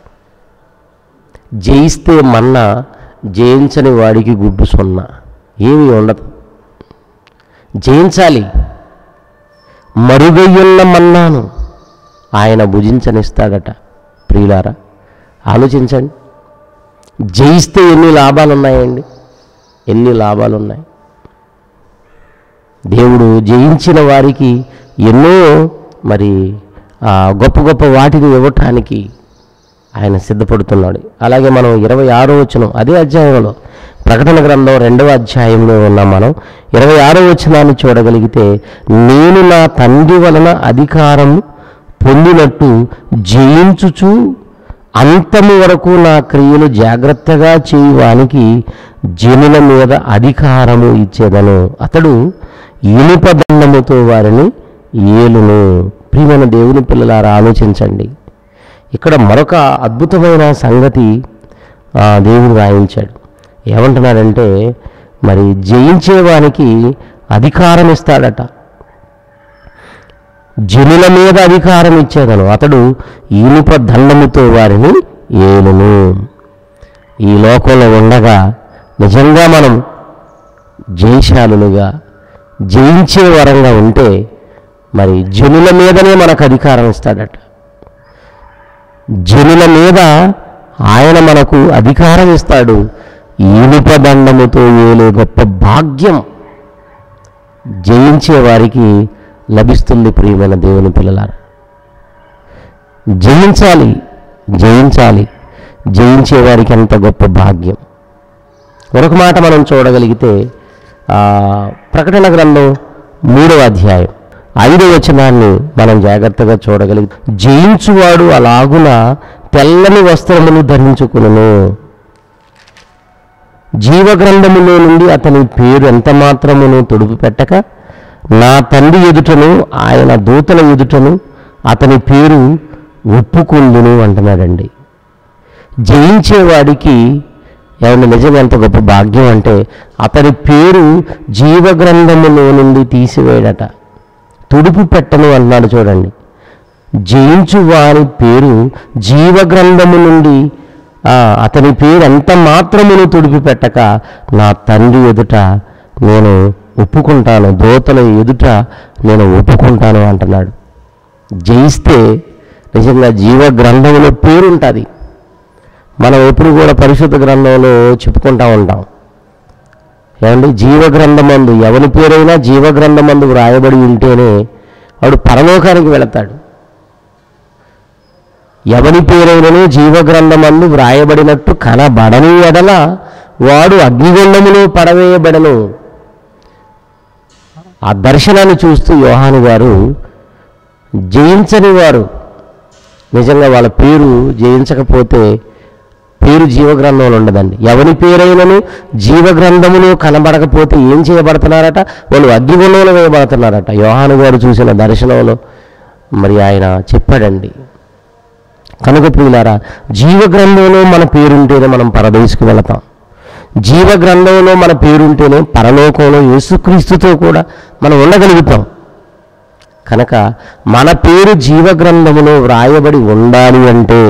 జయిస్తే మన్నా జయించని వాడికి గుడ్డు సున్నా ఏమీ ఉండదు జయించాలి మరుగయ్యున్న మన్నాను ఆయన భుజించనిస్తాడట ప్రియులారా ఆలోచించండి జయిస్తే ఎన్ని లాభాలు ఉన్నాయండి ఎన్ని లాభాలు ఉన్నాయి దేవుడు జయించిన వారికి ఎన్నో మరి ఆ, గొప్ప గొప్ప వాటిని ఇవ్వటానికి ఆయన సిద్ధపడుతున్నాడు అలాగే మనం ఇరవై ఆరో వచనం అదే అధ్యాయంలో ప్రకటన గ్రంథం రెండవ అధ్యాయంలో ఉన్నాం మనం ఇరవై ఆరో వచనాన్ని చూడగలిగితే నేను నా తండ్రి వలన అధికారం పొందినట్టు జయించుచు అంతము వరకు నా క్రియలు జాగ్రత్తగా చేయువానికి జనుల మీద అధికారము ఇచ్చేదను అతడు ఇనుప దండముతో వారిని ఏలును ప్రియమైన దేవుని పిల్లలారా ఆలోచించండి ఇక్కడ మరొక అద్భుతమైన సంగతి ఆ, దేవుడు రాయించాడు ఏమంటున్నాడంటే మరి జయించేవానికి అధికారం ఇస్తాడట జనుల మీద అధికారం ఇచ్చేదను అతడు ఇనుప దండముతో వారిని ఏలును ఈ లోకంలో ఉండగా నిజంగా మనం జయశాలులుగా జయించే వరంగా ఉంటే మరి జనుల మీదనే మనకు అధికారం ఇస్తాడట జనుల మీద ఆయన మనకు అధికారం ఇస్తాడు ఇనుప దండముతో ఏలే గొప్ప భాగ్యం జయించే వారికి లభిస్తుంది ప్రియమైన దేవుని పిల్లలారా జయించాలి జయించాలి జయించే వారికి ఎంత గొప్ప భాగ్యం మరొక మాట మనం చూడగలిగితే ఆ, ప్రకటన గ్రంథం మూడవ అధ్యాయం ఐదవ వచనాన్ని మనం జాగ్రత్తగా చూడగలిగితే జయించువాడు అలాగున తెల్లని వస్త్రములు ధరించుకును జీవగ్రంథములో నుండి అతని పేరు ఎంత మాత్రమును తుడుపు పెట్టక నా తండ్రి ఎదుటను ఆయన దూతల ఎదుటను అతని పేరు ఒప్పుకుందును అంటున్నాడండి జయించేవాడికి ఏమన్నా నిజంగా ఎంత గొప్ప భాగ్యం అంటే అతని పేరు జీవగ్రంథములో నుండి తీసివేయడట తుడుపు పెట్టను అన్నాడు చూడండి జయించు వారి పేరు జీవగ్రంథము నుండి ఆ, అతని పేరు ఎంత మాత్రమును తుడిపి పెట్టక నా తండ్రి ఎదుట నేను ఒప్పుకుంటాను దోతల ఎదుట నేను ఒప్పుకుంటాను అంటున్నాడు జయిస్తే నిజంగా జీవ గ్రంథంలో పేరు ఉంటుంది మనం ఎప్పుడు కూడా పరిశుద్ధ గ్రంథంలో చెప్పుకుంటా ఉంటాం ఏమండి జీవ గ్రంథమందు ఎవరి పేరైనా జీవ గ్రంథమందు వ్రాయబడి ఉంటేనే వాడు పరలోకానికి వెళతాడు ఎవరి పేరైనను జీవగ్రంథమందు వ్రాయబడినట్టు కనబడని ఎడల వాడు అగ్నిగుండములో పడవేయబడను ఆ దర్శనాన్ని చూస్తూ యోహాను గారు జయించని వారు నిజంగా వాళ్ళ పేరు జయించకపోతే పేరు జీవగ్రంథంలో ఉండదండి ఎవరి పేరైనను జీవగ్రంథములో కనబడకపోతే ఏం చేయబడుతున్నారట వాళ్ళు అగ్నిగుండంలో వేయబడుతున్నారట యోహాను గారు చూసిన దర్శనంలో మరి ఆయన చెప్పాడండి కనుక ప్రియులారా జీవగ్రంథంలో మన పేరుంటేనే మనం పరదేశకు వెళతాం జీవగ్రంథంలో మన పేరుంటేనే పరలోకంలో యేసుక్రీస్తుతో కూడా మనం ఉండగలుగుతాం కనుక మన పేరు జీవగ్రంథములో వ్రాయబడి ఉండాలి అంటే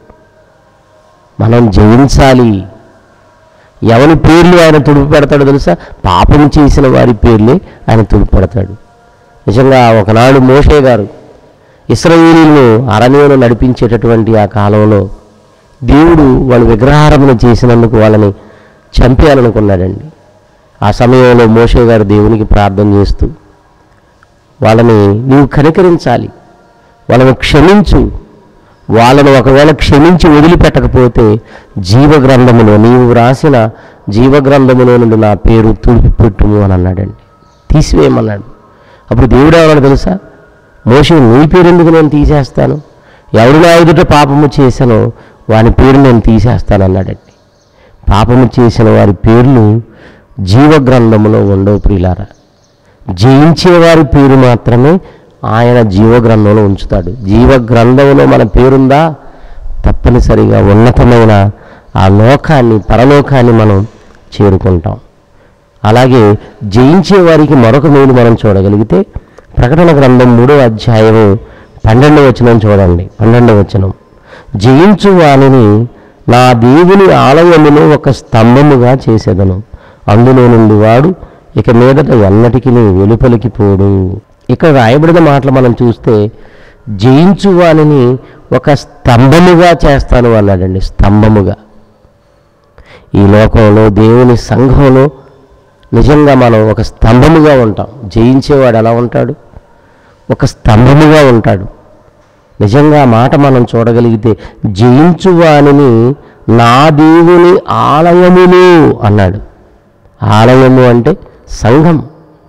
మనం జయించాలి ఎవరి పేర్లు ఆయన తుడుపు పెడతాడో తెలుసా పాపం చేసిన వారి పేర్లే ఆయన తుడుపు పెడతాడు నిజంగా ఒకనాడు మోషే గారు ఇస్రాయేలీలను అరణ్యంలో నడిపించేటటువంటి ఆ కాలంలో దేవుడు వాళ్ళు విగ్రహారాధన చేసినందుకు వాళ్ళని చంపేయాలనుకున్నాడండి ఆ సమయంలో మోషే గారు దేవునికి ప్రార్థన చేస్తూ వాళ్ళని నీవు కనికరించాలి వాళ్ళని క్షమించు వాళ్ళను ఒకవేళ క్షమించి వదిలిపెట్టకపోతే జీవగ్రంథములో నీవు వ్రాసిన జీవగ్రంథములో నుండి నా పేరు తుడిపిపెట్టుము అని అన్నాడండి తీసివేయమన్నాడు అప్పుడు దేవుడు ఏమన్నాడు తెలుసా మోషే నీ పేరు ఎందుకు నేను తీసేస్తాను ఎవడు నా ఎదుట పాపము చేశానో వాని పేరు నేను తీసేస్తాను అన్నాడండి పాపము చేసిన వారి పేర్లు జీవగ్రంథములో ఉండవు ప్రియులారా జయించే వారి పేరు మాత్రమే ఆయన జీవగ్రంథంలో ఉంచుతాడు జీవగ్రంథంలో మన పేరుందా తప్పనిసరిగా ఉన్నతమైన ఆ లోకాన్ని పరలోకాన్ని మనం చేరుకుంటాం అలాగే జయించే వారికి మరొక మేలు మనం చూడగలిగితే ప్రకటన గ్రంథం మూడో అధ్యాయము పన్నెండవ వచనం చూడండి పన్నెండవ వచనం జయించు వానిని నా దేవుని ఆలయములో ఒక స్తంభముగా చేసేదను అందులో నుండి వాడు ఇక మీదట ఎన్నటికి వెలుపలికి పోడు ఇక్కడ రాయబడిన మాటలు మనం చూస్తే జయించు వానిని ఒక స్తంభముగా చేస్తాను అన్నాడండి స్తంభముగా ఈ లోకంలో దేవుని సంఘంలో నిజంగా మనం ఒక స్తంభముగా ఉంటాం జయించేవాడు ఎలా ఉంటాడు ఒక స్తంభముగా ఉంటాడు నిజంగా ఆ మాట మనం చూడగలిగితే జయించు వానిని నా దేవుని ఆలయములు అన్నాడు ఆలయము అంటే సంఘం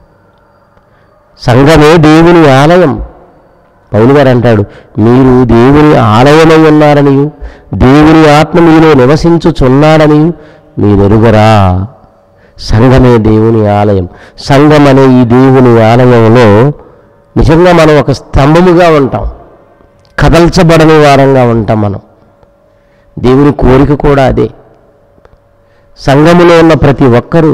సంఘమే దేవుని ఆలయం పౌలు గారు అంటాడు మీరు దేవుని ఆలయమై ఉన్నారని దేవుని ఆత్మ మీలో నివసించుచున్నాడని మీరెరుగరా సంఘమే దేవుని ఆలయం సంఘం అనే ఈ దేవుని ఆలయంలో నిజంగా మనం ఒక స్తంభముగా ఉంటాం కదల్చబడని వారంగా ఉంటాం మనం దేవుని కోరిక కూడా అదే సంఘములో ఉన్న ప్రతి ఒక్కరూ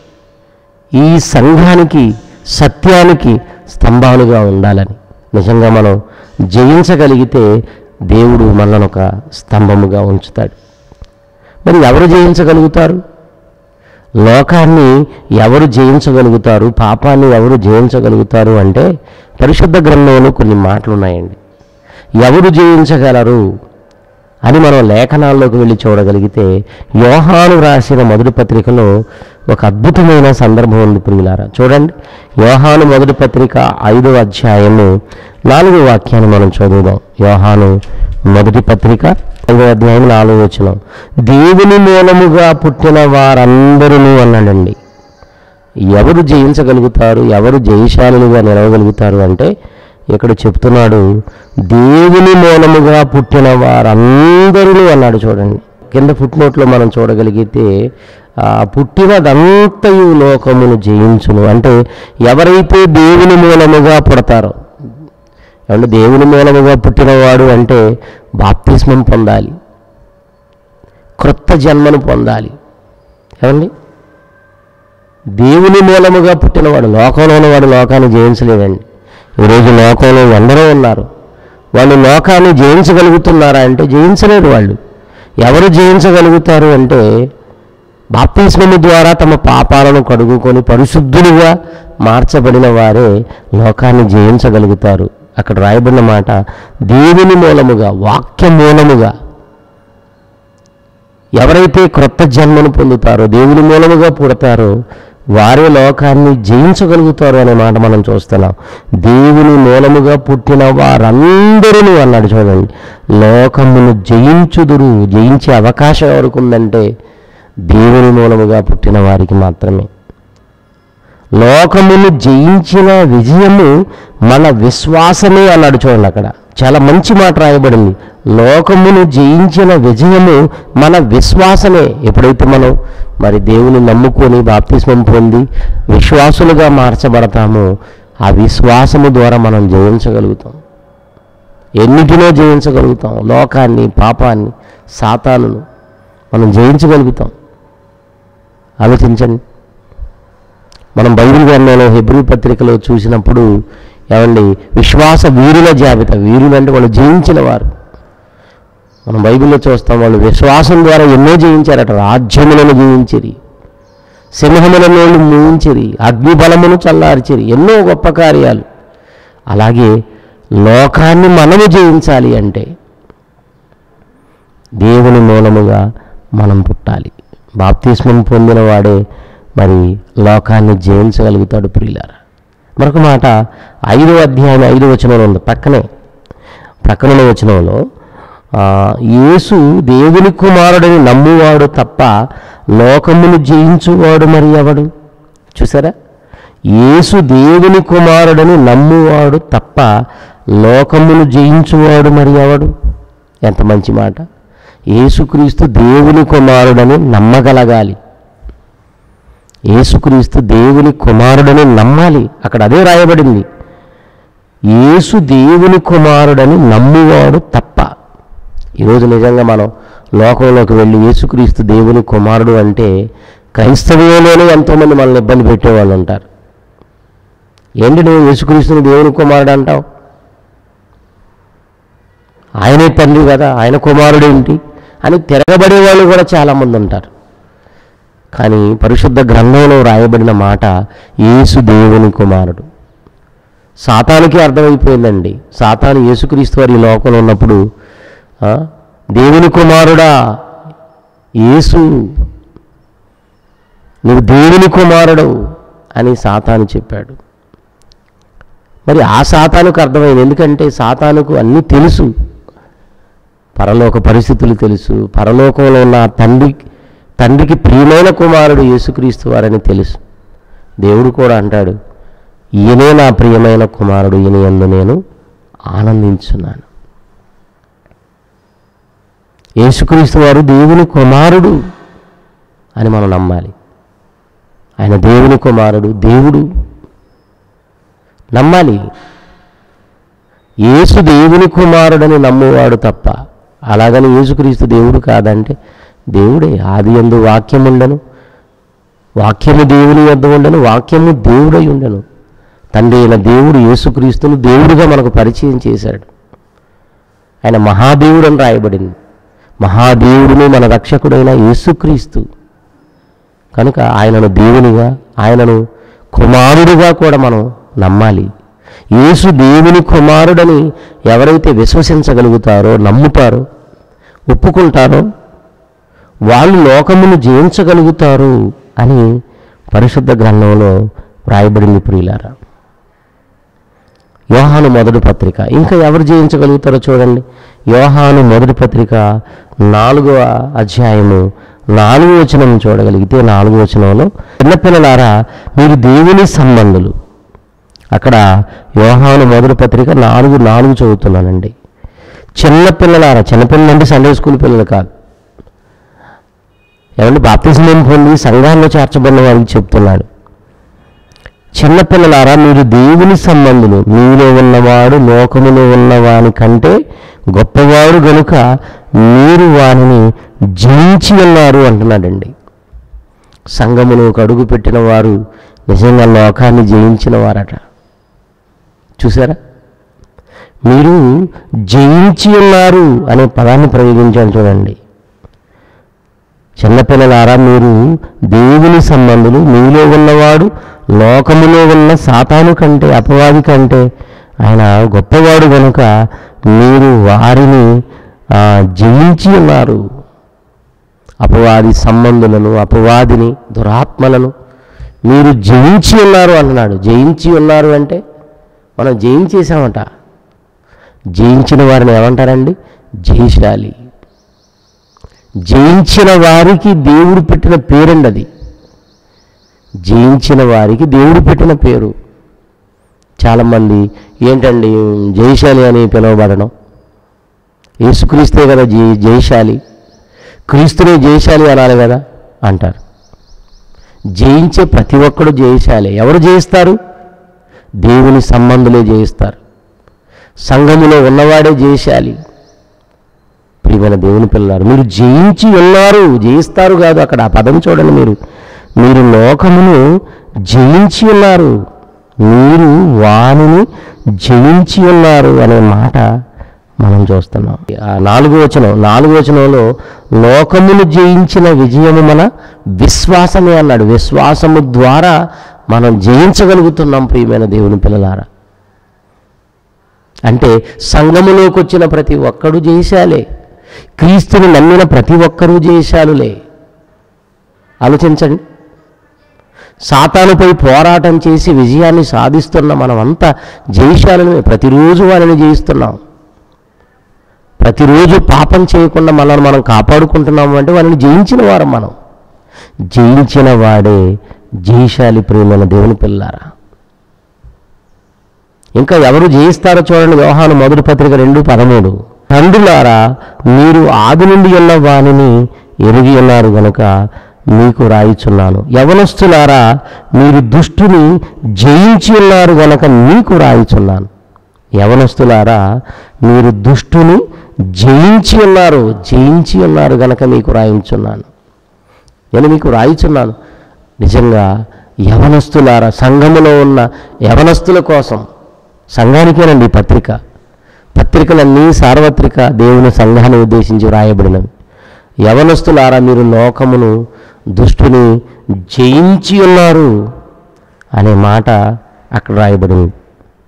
ఈ సంఘానికి సత్యానికి స్తంభాలుగా ఉండాలని నిజంగా మనం జయించగలిగితే దేవుడు మనల్ని ఒక స్తంభముగా ఉంచుతాడు మరి ఎవరు జయించగలుగుతారు లోకాన్ని ఎవరు జయించగలుగుతారు పాపాన్ని ఎవరు జయించగలుగుతారు అంటే పరిశుద్ధ గ్రంథంలో కొన్ని మాటలు ఉన్నాయండి ఎవరు జయించగలరు అని మనం లేఖనాల్లోకి వెళ్ళి చూడగలిగితే యోహాను రాసిన మొదటి పత్రికలో ఒక అద్భుతమైన సందర్భం ఉంది ప్రియులారా చూడండి యోహాను మొదటి పత్రిక ఐదో అధ్యాయము నాలుగో వాక్యాన్ని మనం చదువుదాం యోహాను మొదటి పత్రిక ఐదో అధ్యాయం నాలుగో వచ్చిన దేవుని మూలముగా పుట్టిన వారందరూ అన్నాడండి ఎవరు జయించగలుగుతారు ఎవరు జయశాలులుగా నిలవగలుగుతారు అంటే ఇక్కడ చెప్తున్నాడు దేవుని మూలముగా పుట్టిన వారందరూ అన్నాడు చూడండి కింద ఫుట్నోట్లో మనం చూడగలిగితే ఆ పుట్టినదంతయు లోకమును జయించును అంటే ఎవరైతే దేవుని మూలముగా పుడతారో ఏమంటే దేవుని మూలముగా పుట్టినవాడు అంటే బాప్తిస్మం పొందాలి క్రొత్త జన్మను పొందాలి ఏమండి దేవుని మూలముగా పుట్టినవాడు లోకంలో ఉన్నవాడు లోకాన్ని జయించలేదండి ఈరోజు లోకంలో ఎందరో ఉన్నారు వాళ్ళు లోకాన్ని జయించగలుగుతున్నారా అంటే జయించలేరు వాళ్ళు ఎవరు జయించగలుగుతారు అంటే బాప్తిస్మము ద్వారా తమ పాపాలను కడుగుకొని పరిశుద్ధులుగా మార్చబడిన వారే లోకాన్ని జయించగలుగుతారు అక్కడ రాయబడిన మాట దేవుని మూలముగా వాక్య మూలముగా ఎవరైతే క్రొత్త జన్మను పొందుతారో దేవుని మూలముగా పుడతారో వారే లోకాన్ని జయించగలుగుతారు అనే మాట మనం చూస్తున్నాం దేవుని మూలముగా పుట్టిన వారందరూ అన్నాడు చూడండి లోకమును జయించుదురు జయించే అవకాశం ఎవరికి ఉందంటే దేవుని మూలముగా పుట్టిన వారికి మాత్రమే లోకమును జయించిన విజయము మన విశ్వాసమే అన్నాడు చూడండి అక్కడ చాలా మంచి మాట రాయబడింది లోకమును జయించిన విజయము మన విశ్వాసమే ఎప్పుడైతే మనం మరి దేవుని నమ్ముకొని బాప్తిస్మం పొంది విశ్వాసులుగా మార్చబడతామో ఆ విశ్వాసము ద్వారా మనం జయించగలుగుతాం ఎన్నిటినో జయించగలుగుతాం లోకాన్ని పాపాన్ని సాతానును మనం జయించగలుగుతాం ఆలోచించండి మనం బైబిల్ గ్రంథంలో హెబ్రి పత్రికలో చూసినప్పుడు ఏమండి విశ్వాస వీరుల జాబితా వీరులు అంటే వాళ్ళు జయించిన వారు మనం బైబిల్లో చూస్తాం వాళ్ళు విశ్వాసం ద్వారా ఎన్నో జయించారట రాజ్యములను జయించిరి సింహములను మూయించిరి అగ్ని బలమును చల్లార్చిరి ఎన్నో గొప్ప కార్యాలు అలాగే లోకాన్ని మనము జయించాలి అంటే దేవుని మూలముగా మనం పుట్టాలి బాప్తిస్మం పొందిన వాడే మరి లోకాన్ని జయించగలుగుతాడు ప్రియులారా మరొక మాట ఐదో అధ్యాయం ఐదో వచనంలో ఉంది పక్కనే ప్రక్కన వచనంలో ఆ, యేసు దేవుని కుమారుడని నమ్మువాడు తప్ప లోకమును జయించువాడు మరి ఎవడు చూసారా యేసు దేవుని కుమారుడని నమ్మువాడు తప్ప లోకమును జయించువాడు మరి ఎవడు ఎంత మంచి మాట యేసుక్రీస్తు దేవుని కుమారుడని నమ్మగలగాలి యేసుక్రీస్తు దేవుని కుమారుడని నమ్మాలి అక్కడ అదే రాయబడింది యేసు దేవుని కుమారుడని నమ్మువాడు తప్ప ఈరోజు నిజంగా మనం లోకంలోకి వెళ్ళి యేసుక్రీస్తు దేవుని కుమారుడు అంటే క్రైస్తవ్యంలోనే ఎంతోమంది మనల్ని ఇబ్బంది పెట్టేవాళ్ళు ఉంటారు ఏంటి నువ్వు యేసుక్రీస్తుని దేవుని కుమారుడు అంటావు ఆయనే తండ్రి కదా ఆయన కుమారుడు ఏంటి అని తిరగబడే వాళ్ళు కూడా చాలామంది ఉంటారు కానీ పరిశుద్ధ గ్రంథంలో రాయబడిన మాట యేసు దేవుని కుమారుడు సాతానికి అర్థమైపోయిందండి సాతాను యేసుక్రీస్తు వారి ఈ లోకంలో ఉన్నప్పుడు ఆ, దేవుని కుమారుడా యేసు నువ్వు దేవుని కుమారుడు అని సాతాను చెప్పాడు మరి ఆ సాతానుకు అర్థమైంది ఎందుకంటే సాతానుకు అన్నీ తెలుసు పరలోక పరిస్థితులు తెలుసు పరలోకంలో ఉన్న ఆ తండ్రి తండ్రికి ప్రియమైన కుమారుడు యేసుక్రీస్తు వారని తెలుసు దేవుడు కూడా అంటాడు ఈయనే నా ప్రియమైన కుమారుడు ఈయన యందు నేను ఆనందించున్నాను యేసుక్రీస్తు వారు దేవుని కుమారుడు అని మనం నమ్మాలి ఆయన దేవుని కుమారుడు దేవుడు నమ్మాలి యేసు దేవుని కుమారుడని నమ్మువాడు తప్ప అలాగని యేసుక్రీస్తు దేవుడు కాదంటే దేవుడే ఆది ఎందు వాక్యం ఉండను వాక్యము దేవుని వద్ద ఉండను వాక్యము దేవుడై ఉండను తండ్రి అయిన దేవుడు యేసుక్రీస్తును దేవుడిగా మనకు పరిచయం చేశాడు ఆయన మహాదేవుడు అని రాయబడింది మహాదేవుడును మన రక్షకుడైన యేసుక్రీస్తు కనుక ఆయనను దేవునిగా ఆయనను కుమారుడిగా కూడా మనం నమ్మాలి యేసు దేవుని కుమారుడని ఎవరైతే విశ్వసించగలుగుతారో నమ్ముతారో ఒప్పుకుంటారో వాళ్ళు లోకమును జయించగలుగుతారు అని పరిశుద్ధ గ్రంథంలో వ్రాయబడింది ప్రియులారా యోహాను మొదటి పత్రిక ఇంకా ఎవరు జయించగలుగుతారో చూడండి యోహాను మొదటి పత్రిక నాలుగవ అధ్యాయము నాలుగో వచనం చూడగలిగితే నాలుగో వచనంలో చిన్నపిల్లలారా మీరు దేవుని సంబంధులు అక్కడ యోహాను మొదటి పత్రిక నాలుగు నాలుగు చదువుతున్నానండి చిన్నపిల్లలారా చిన్నపిల్లలు అంటే సండే స్కూల్ పిల్లలు కాదు ఏమంటే బాప్తిజం పొంది సంఘాల్లో చేర్చబడిన వారికి చెప్తున్నాడు చిన్నపిల్లలారా మీరు దేవుని సంబంధులు మీలో ఉన్నవాడు లోకములో ఉన్నవాని కంటే గొప్పవాడు గనుక మీరు వారిని జయించి ఉన్నారు అంటున్నాడండి సంఘములోకి అడుగు పెట్టిన వారు నిజంగా లోకాన్ని జయించిన వారట చూసారా మీరు జయించి ఉన్నారు అనే పదాన్ని ప్రయోగించాను చూడండి చిన్నపిల్లలారా మీరు దేవుని సంబంధులు మీలో ఉన్నవాడు లోకములో ఉన్న సాతాను కంటే అపవాది కంటే ఆయన గొప్పవాడు కనుక మీరు వారిని ఆ, జయించి ఉన్నారు అపవాది సంబంధులను అపవాదిని దురాత్మలను మీరు జయించి ఉన్నారు అన్నాడు జయించి ఉన్నారు అంటే మనం జయించేసామట జయించిన వారిని ఏమంటారండి జయశాలి జయించిన వారికి దేవుడు పెట్టిన పేరండి అది జయించిన వారికి దేవుడు పెట్టిన పేరు చాలామంది ఏంటండి జయశాలి అని పిలువబడడం యేసుక్రీస్తే కదా జయ జయశాలి క్రీస్తునే జయశాలి అనాలి కదా అంటారు జయించే ప్రతి ఒక్కడు జయశాలి ఎవరు జయిస్తారు దేవుని సంబంధులే జయిస్తారు సంఘములో ఉన్నవాడే జయశాలి ప్రియమైన దేవుని పిల్లలు మీరు జయించి ఉన్నారు జయిస్తారు కాదు అక్కడ ఆ పదం చూడండి మీరు మీరు లోకమును జయించి ఉన్నారు మీరు వాణిని జయించి ఉన్నారు అనే మాట మనం చూస్తున్నాం ఆ నాలుగో వచనం నాలుగో వచనంలో లోకమును జయించిన విజయము మన విశ్వాసమే అన్నాడు విశ్వాసము ద్వారా మనం జయించగలుగుతున్నాం ప్రియమైన దేవుని పిల్లలారా అంటే సంఘములోకి వచ్చిన ప్రతి ఒక్కడు జయశాలే క్రీస్తుని నమ్మిన ప్రతి ఒక్కరూ జయశాలులే ఆలోచించండి సాతానుపై పోరాటం చేసి విజయాన్ని సాధిస్తున్న మనమంతా జయశాలమే ప్రతిరోజు వారిని జయిస్తున్నాం ప్రతిరోజు పాపం చేయకుండా మనల్ని మనం కాపాడుకుంటున్నాము అంటే వారిని జయించిన వారం మనం జయించిన వాడే జయశాలి ప్రియమైన దేవుని పిల్లారా ఇంకా ఎవరు జయిస్తారో చూడండి వ్యవహాను మొదటి పత్రిక రెండు పదమూడు తండ్రులారా మీరు ఆది నుండి ఉన్న వానిని ఎరిగి ఉన్నారు గనుక మీకు రాయిచున్నాను యవనస్తులారా మీరు దుష్టుని జయించి ఉన్నారు గనక మీకు రాయిచున్నాను యవనస్తులారా మీరు దుష్టుని జయించి ఉన్నారు జయించి ఉన్నారు గనక మీకు రాయించున్నాను నేను మీకు రాయిచున్నాను నిజంగా యవనస్తులారా సంఘములో ఉన్న యవనస్తుల కోసం సంఘానికేనండి ఈ పత్రిక పత్రికలన్నీ సార్వత్రిక దేవుని సంఘాన్ని ఉద్దేశించి వ్రాయబడినవి యవనస్తులారా మీరు లోకమును దుష్టుని జయించి ఉన్నారు అనే మాట అక్కడ రాయబడింది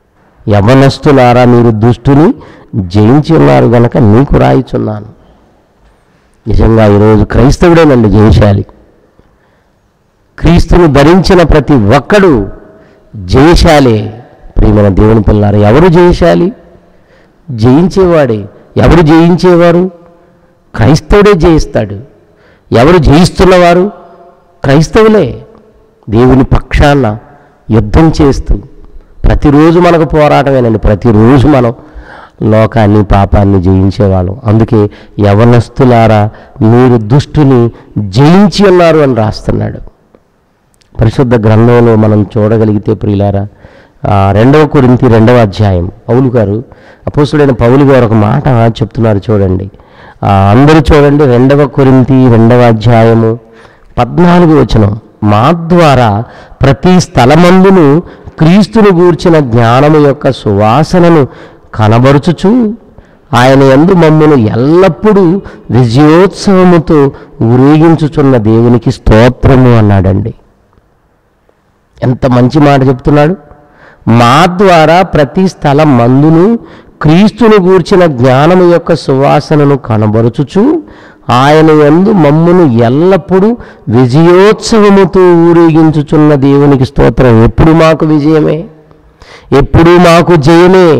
యవనస్తులారా మీరు దుష్టుని జయించి ఉన్నారు గనక నీకు రాయిచున్నాను నిజంగా ఈరోజు క్రైస్తవుడేనండి జయించాలి క్రీస్తును ధరించిన ప్రతి ఒక్కడు జయశాలే ప్రియమైన దేవుని పిల్లారు ఎవరు జయశాలి జయించేవాడే ఎవరు జయించేవారు క్రైస్తవుడే జయిస్తాడు ఎవరు జయిస్తున్నవారు క్రైస్తవులే దేవుని పక్షాన యుద్ధం చేస్తూ ప్రతిరోజు మనకు పోరాటమేనండి ప్రతిరోజు మనం లోకాన్ని పాపాన్ని జయించేవాళ్ళం అందుకే యవనస్తులారా మీరు దుష్టుని జయించి ఉన్నారు అని రాస్తున్నాడు పరిశుద్ధ గ్రంథంలో మనం చూడగలిగితే ప్రియులారా ఆ, రెండవ కొరింతి రెండవ అధ్యాయం పౌలు గారు అపోసుడైన పౌలు గారు ఒక మాట చెప్తున్నారు చూడండి ఆ, అందరూ చూడండి రెండవ కొరింతి రెండవ అధ్యాయము పద్నాలుగు వచనం మా ద్వారా ప్రతి స్థలమందును క్రీస్తును గూర్చిన జ్ఞానము యొక్క సువాసనను కనబరుచుచు ఆయన యందు మమ్మను ఎల్లప్పుడూ విజయోత్సవముతో ఊరేగించుచున్న దేవునికి స్తోత్రము అన్నాడండి ఎంత మంచి మాట చెప్తున్నాడు మా ద్వారా ప్రతి స్థలం మందును క్రీస్తును గూర్చిన జ్ఞానము యొక్క సువాసనను కనబరుచుచు ఆయన యందు మమ్మును ఎల్లప్పుడూ విజయోత్సవముతో ఊరేగించుచున్న దేవునికి స్తోత్రం ఎప్పుడు మాకు విజయమే ఎప్పుడు మాకు జయమే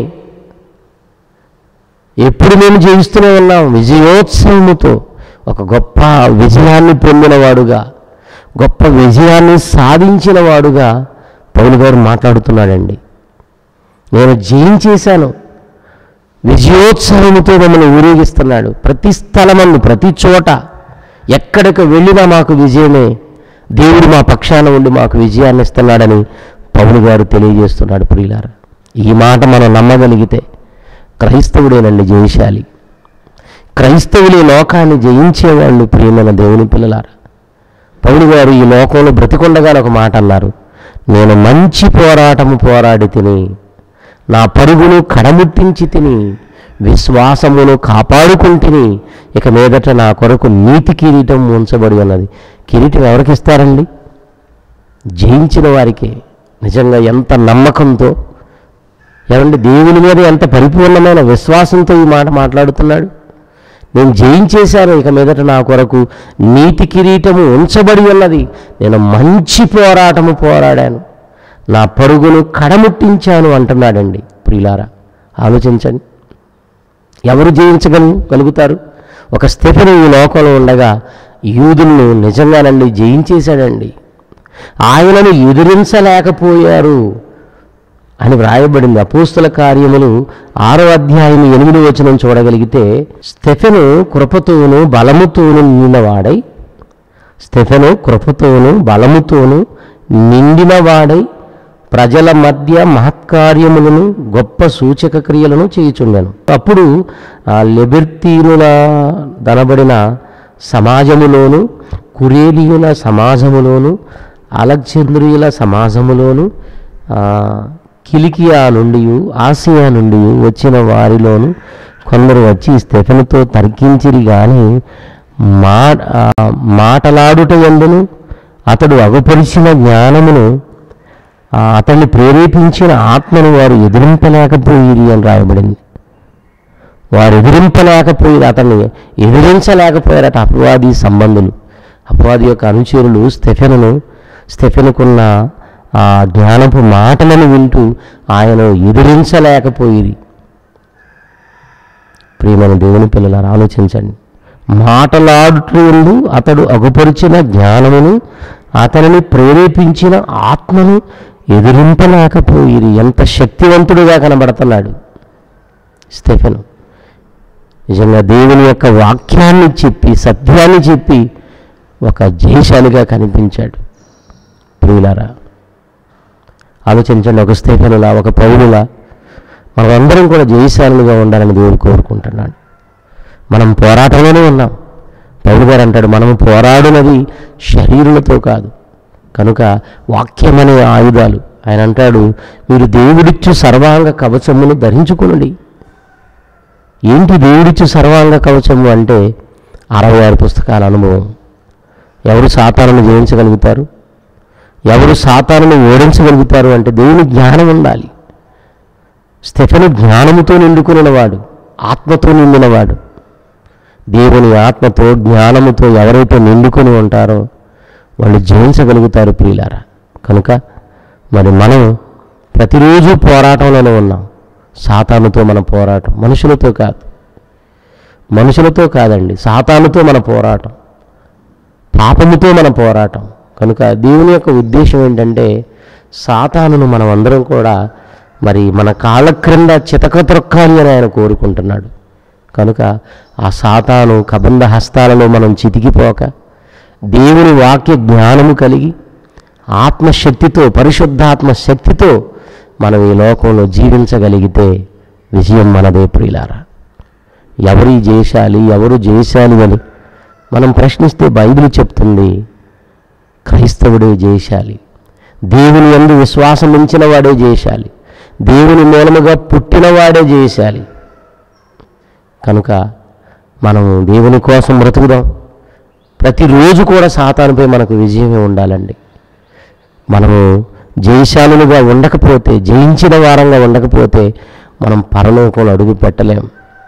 ఎప్పుడు మేము జయిస్తూనే ఉన్నాం విజయోత్సవముతో ఒక గొప్ప విజయాన్ని పొందినవాడుగా గొప్ప విజయాన్ని సాధించిన వాడుగా పౌలు గారు మాట్లాడుతున్నాడండి నేను జయించేశాను విజయోత్సవముతో మమ్మల్ని ఊరేగిస్తున్నాడు ప్రతి స్థలమందు ప్రతి చోట ఎక్కడికి వెళ్ళినా మాకు విజయమే దేవుడు మా పక్షాన ఉండి మాకు విజయాన్ని ఇస్తున్నాడని పౌలు గారు తెలియజేస్తున్నాడు ప్రియులారా ఈ మాట మనం నమ్మగలిగితే క్రైస్తవుడేనండి జయశాలి క్రైస్తవులే లోకాన్ని జయించేవాళ్ళు ప్రియమైన దేవుని పిల్లలారా పౌలు గారు ఈ లోకంలో బ్రతికొండగానే ఒక మాట అన్నారు నేను మంచి పోరాటము పోరాడి తిని నా పరుగును కడముట్టించి తిని విశ్వాసమును కాపాడుకుంటుని ఇక మీదట నా కొరకు నీతి కిరీటం ఉంచబడి ఉన్నది కిరీటం ఎవరికి ఇస్తారండి జయించిన వారికి నిజంగా ఎంత నమ్మకంతో ఏమంటే దేవుని మీద ఎంత పరిపూర్ణమైన విశ్వాసంతో ఈ మాట మాట్లాడుతున్నాడు నేను జయించేశాను ఇక మీదట నా కొరకు నీతి కిరీటము ఉంచబడి ఉన్నది నేను మంచి పోరాటము పోరాడాను నా పరుగును కడముట్టించాను అంటున్నాడండి ప్రియులారా ఆలోచించండి ఎవరు జయించగల గలుగుతారు ఒక స్థితిని ఈ లోకంలో ఉండగా యూదులను నిజంగానండి జయించేశాడండి ఆయనను ఎదిరించలేకపోయారు అని వ్రాయబడింది అపోస్తుల కార్యములు ఆరో అధ్యాయం ఎనిమిది వచనం చూడగలిగితే స్టెఫెను కృపతోను బలముతోను నిండినవాడై స్టెఫెను కృపతోను బలముతోను నిండినవాడై ప్రజల మధ్య మహత్కార్యములను గొప్ప సూచక క్రియలను చేయుచుండెను అప్పుడు ఆ లెబెర్తీనుల దనబడిన సమాజములోను కురేలియుల సమాజములోను అలెగ్జాంద్రియుల సమాజములోను ఆ, కిలికియా నుండి ఆసియా నుండి వచ్చిన వారిలోను కొందరు వచ్చి స్టెఫెనుతో తర్కించిరి కానీ మా ఆ, మాటలాడుట ఎందును అతడు అగుపరిచిన జ్ఞానమును ఆ, అతన్ని ప్రేరేపించిన ఆత్మను వారు ఎదిరింపలేకపోయిరి అని రాయబడింది వారు ఎదిరింపలేకపోయి అతన్ని ఎదిరించలేకపోయారట అపవాది సంబంధులు అపవాది యొక్క అనుచరులు స్టెఫెనును స్టెఫెనుకున్న ఆ జ్ఞానపు మాటలను వింటూ ఆయన ఎదిరించలేకపోయిరి ప్రియమైన దేవుని పిల్లలారా ఆలోచించండి మాటలాడుటూ అతడు అగుపరిచిన జ్ఞానమును అతనిని ప్రేరేపించిన ఆత్మను ఎదిరింపలేకపోయిరి ఎంత శక్తివంతుడుగా కనబడుతున్నాడు స్టెఫెను నిజంగా దేవుని యొక్క వాక్యాన్ని చెప్పి సత్యాన్ని చెప్పి ఒక జయశాలిగా కనిపించాడు ప్రియులారా ఆలోచించండి ఒక స్టేఫెనులా ఒక పౌరులా మనమందరం కూడా జయశాలుగా ఉండాలని దేవుడు కోరుకుంటున్నాడు మనం పోరాటంలోనే ఉన్నాం పౌరు గారు అంటాడు మనము పోరాడినది శరీరులతో కాదు కనుక వాక్యమనే ఆయుధాలు ఆయన అంటాడు మీరు దేవుడిచ్చు సర్వాంగ కవచమును ధరించుకునండి ఏంటి దేవుడిచ్చు సర్వాంగ కవచము అంటే అరవై ఆరు పుస్తకాల అనుభవం ఎవరు సాతానును జయించగలుగుతారు ఎవరు సాతానును ఓడించగలుగుతారు అంటే దేవుని జ్ఞానం ఉండాలి స్టెఫెను జ్ఞానముతో నిండుకునినవాడు ఆత్మతో నిండినవాడు దేవుని ఆత్మతో జ్ఞానముతో ఎవరైతే నిండుకొని ఉంటారో వాళ్ళు జయించగలుగుతారు ప్రియులారా కనుక మరి మనం ప్రతిరోజు పోరాటంలోనే ఉన్నాం సాతానుతో మన పోరాటం మనుషులతో కాదు మనుషులతో కాదండి సాతానుతో మన పోరాటం పాపముతో మన పోరాటం కనుక దేవుని యొక్క ఉద్దేశం ఏంటంటే సాతానును మనం అందరం కూడా మరి మన కాళ్ళ క్రింద చితక త్రొక్కాలి అని ఆయన కోరుకుంటున్నాడు కనుక ఆ సాతాను కబంధ హస్తాలలో మనం చితికిపోక దేవుని వాక్య జ్ఞానము కలిగి ఆత్మశక్తితో పరిశుద్ధాత్మ శక్తితో మనం ఈ లోకంలో జీవించగలిగితే విజయం మనదే ప్రియులారా ఎవరి జయించాలి ఎవరు జయించాలి అని మనం ప్రశ్నిస్తే బైబిల్ చెప్తుంది క్రైస్తవుడే జయించాలి దేవుని ఎందు విశ్వాసం ఉంచిన వాడే జయించాలి దేవుని మూలముగా పుట్టినవాడే జయించాలి కనుక మనము దేవుని కోసం బ్రతుకుదాం ప్రతిరోజు కూడా సాతానుపై మనకు విజయమే ఉండాలండి మనము జయశాలులుగా ఉండకపోతే జయించిన వారంగా ఉండకపోతే మనం పరలోకంలో అడుగు పెట్టలేం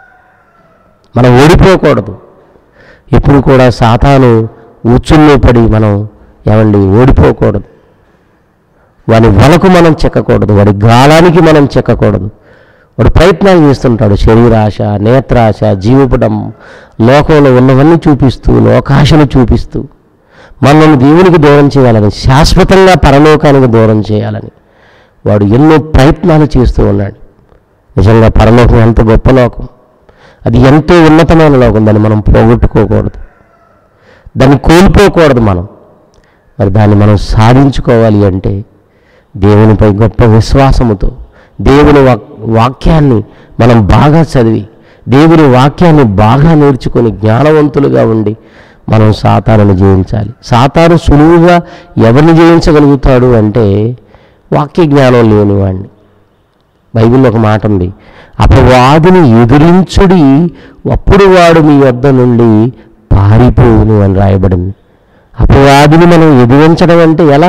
మనం ఓడిపోకూడదు ఎప్పుడు కూడా సాతాను ఉచ్చుల్లో పడి మనం ఏమండి ఓడిపోకూడదు వాడి వలకు మనం చెక్కకూడదు వాడి గాలానికి మనం చెక్కకూడదు వాడు ప్రయత్నాలు చేస్తుంటాడు శరీరాశ నేత్రాశ జీవపడం లోకంలో ఉన్నవన్నీ చూపిస్తూ లోకాశను చూపిస్తూ మనల్ని దేవునికి దూరం చేయాలని శాశ్వతంగా పరలోకానికి దూరం చేయాలని వాడు ఎన్నో ప్రయత్నాలు చేస్తూ ఉన్నాడు నిజంగా పరలోకం ఎంత గొప్ప లోకం అది ఎంతో ఉన్నతమైన లోకం దాన్ని మనం పోగొట్టుకోకూడదు దాన్ని కోల్పోకూడదు మనం మరి దాన్ని మనం సాధించుకోవాలి అంటే దేవునిపై గొప్ప విశ్వాసముతో దేవుని వాక్ వాక్యాన్ని మనం బాగా చదివి దేవుని వాక్యాన్ని బాగా నేర్చుకొని జ్ఞానవంతులుగా ఉండి మనం సాతానుని జయించాలి సాతాను సులువుగా ఎవరిని జయించగలుగుతాడు అంటే వాక్య జ్ఞానం లేనివాడిని బైబిల్లో ఒక మాట ఉంది అపవాదిని ఎదురించుడి అప్పుడు వాడు మీ వద్ద నుండి పారిపోవును అని రాయబడింది అపవాదిని మనం ఎదిరించడం అంటే ఎలా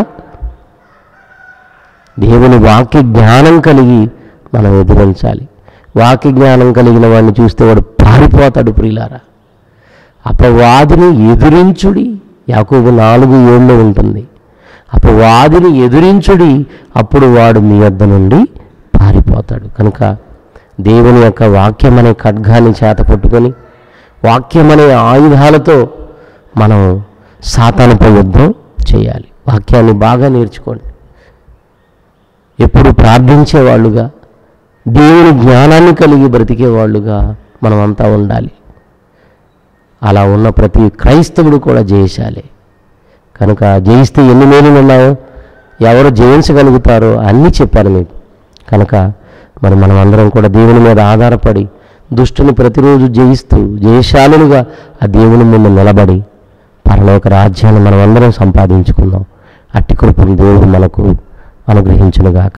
దేవుని వాక్య జ్ఞానం కలిగి మనం ఎదిరించాలి వాక్య జ్ఞానం కలిగిన వాడిని చూస్తే వాడు పారిపోతాడు ప్రియులారా అపవాదిని ఎదిరించుడి యాకోబు నాలుగు ఏళ్ళు ఉంటుంది అపవాదిని ఎదిరించుడి అప్పుడు వాడు మీ వద్ద నుండి పారిపోతాడు కనుక దేవుని యొక్క వాక్యం అనే ఖడ్గాన్ని చేత పట్టుకొని వాక్యం అనే ఆయుధాలతో మనం సాతానుపై యుద్ధం చేయాలి వాక్యాన్ని బాగా నేర్చుకోండి ఎప్పుడు ప్రార్థించేవాళ్ళుగా దేవుని జ్ఞానాన్ని కలిగి బ్రతికేవాళ్ళుగా మనమంతా ఉండాలి అలా ఉన్న ప్రతి క్రైస్తవుడు కూడా జయించాలి కనుక జయిస్తే ఎన్ని మేలులు ఉన్నాయో ఎవరు జయించగలుగుతారో అన్నీ చెప్పాను మీకు కనుక మరి మనం అందరం కూడా దేవుని మీద ఆధారపడి దుష్టుని ప్రతిరోజు జయిస్తూ జయశాలులుగా ఆ దేవుని ముందు నిలబడి పరలోక రాజ్యాన్ని మనం అందరం సంపాదించుకుందాం అట్టి కృపను దేవుడు మనకు అనుగ్రహించునుగాక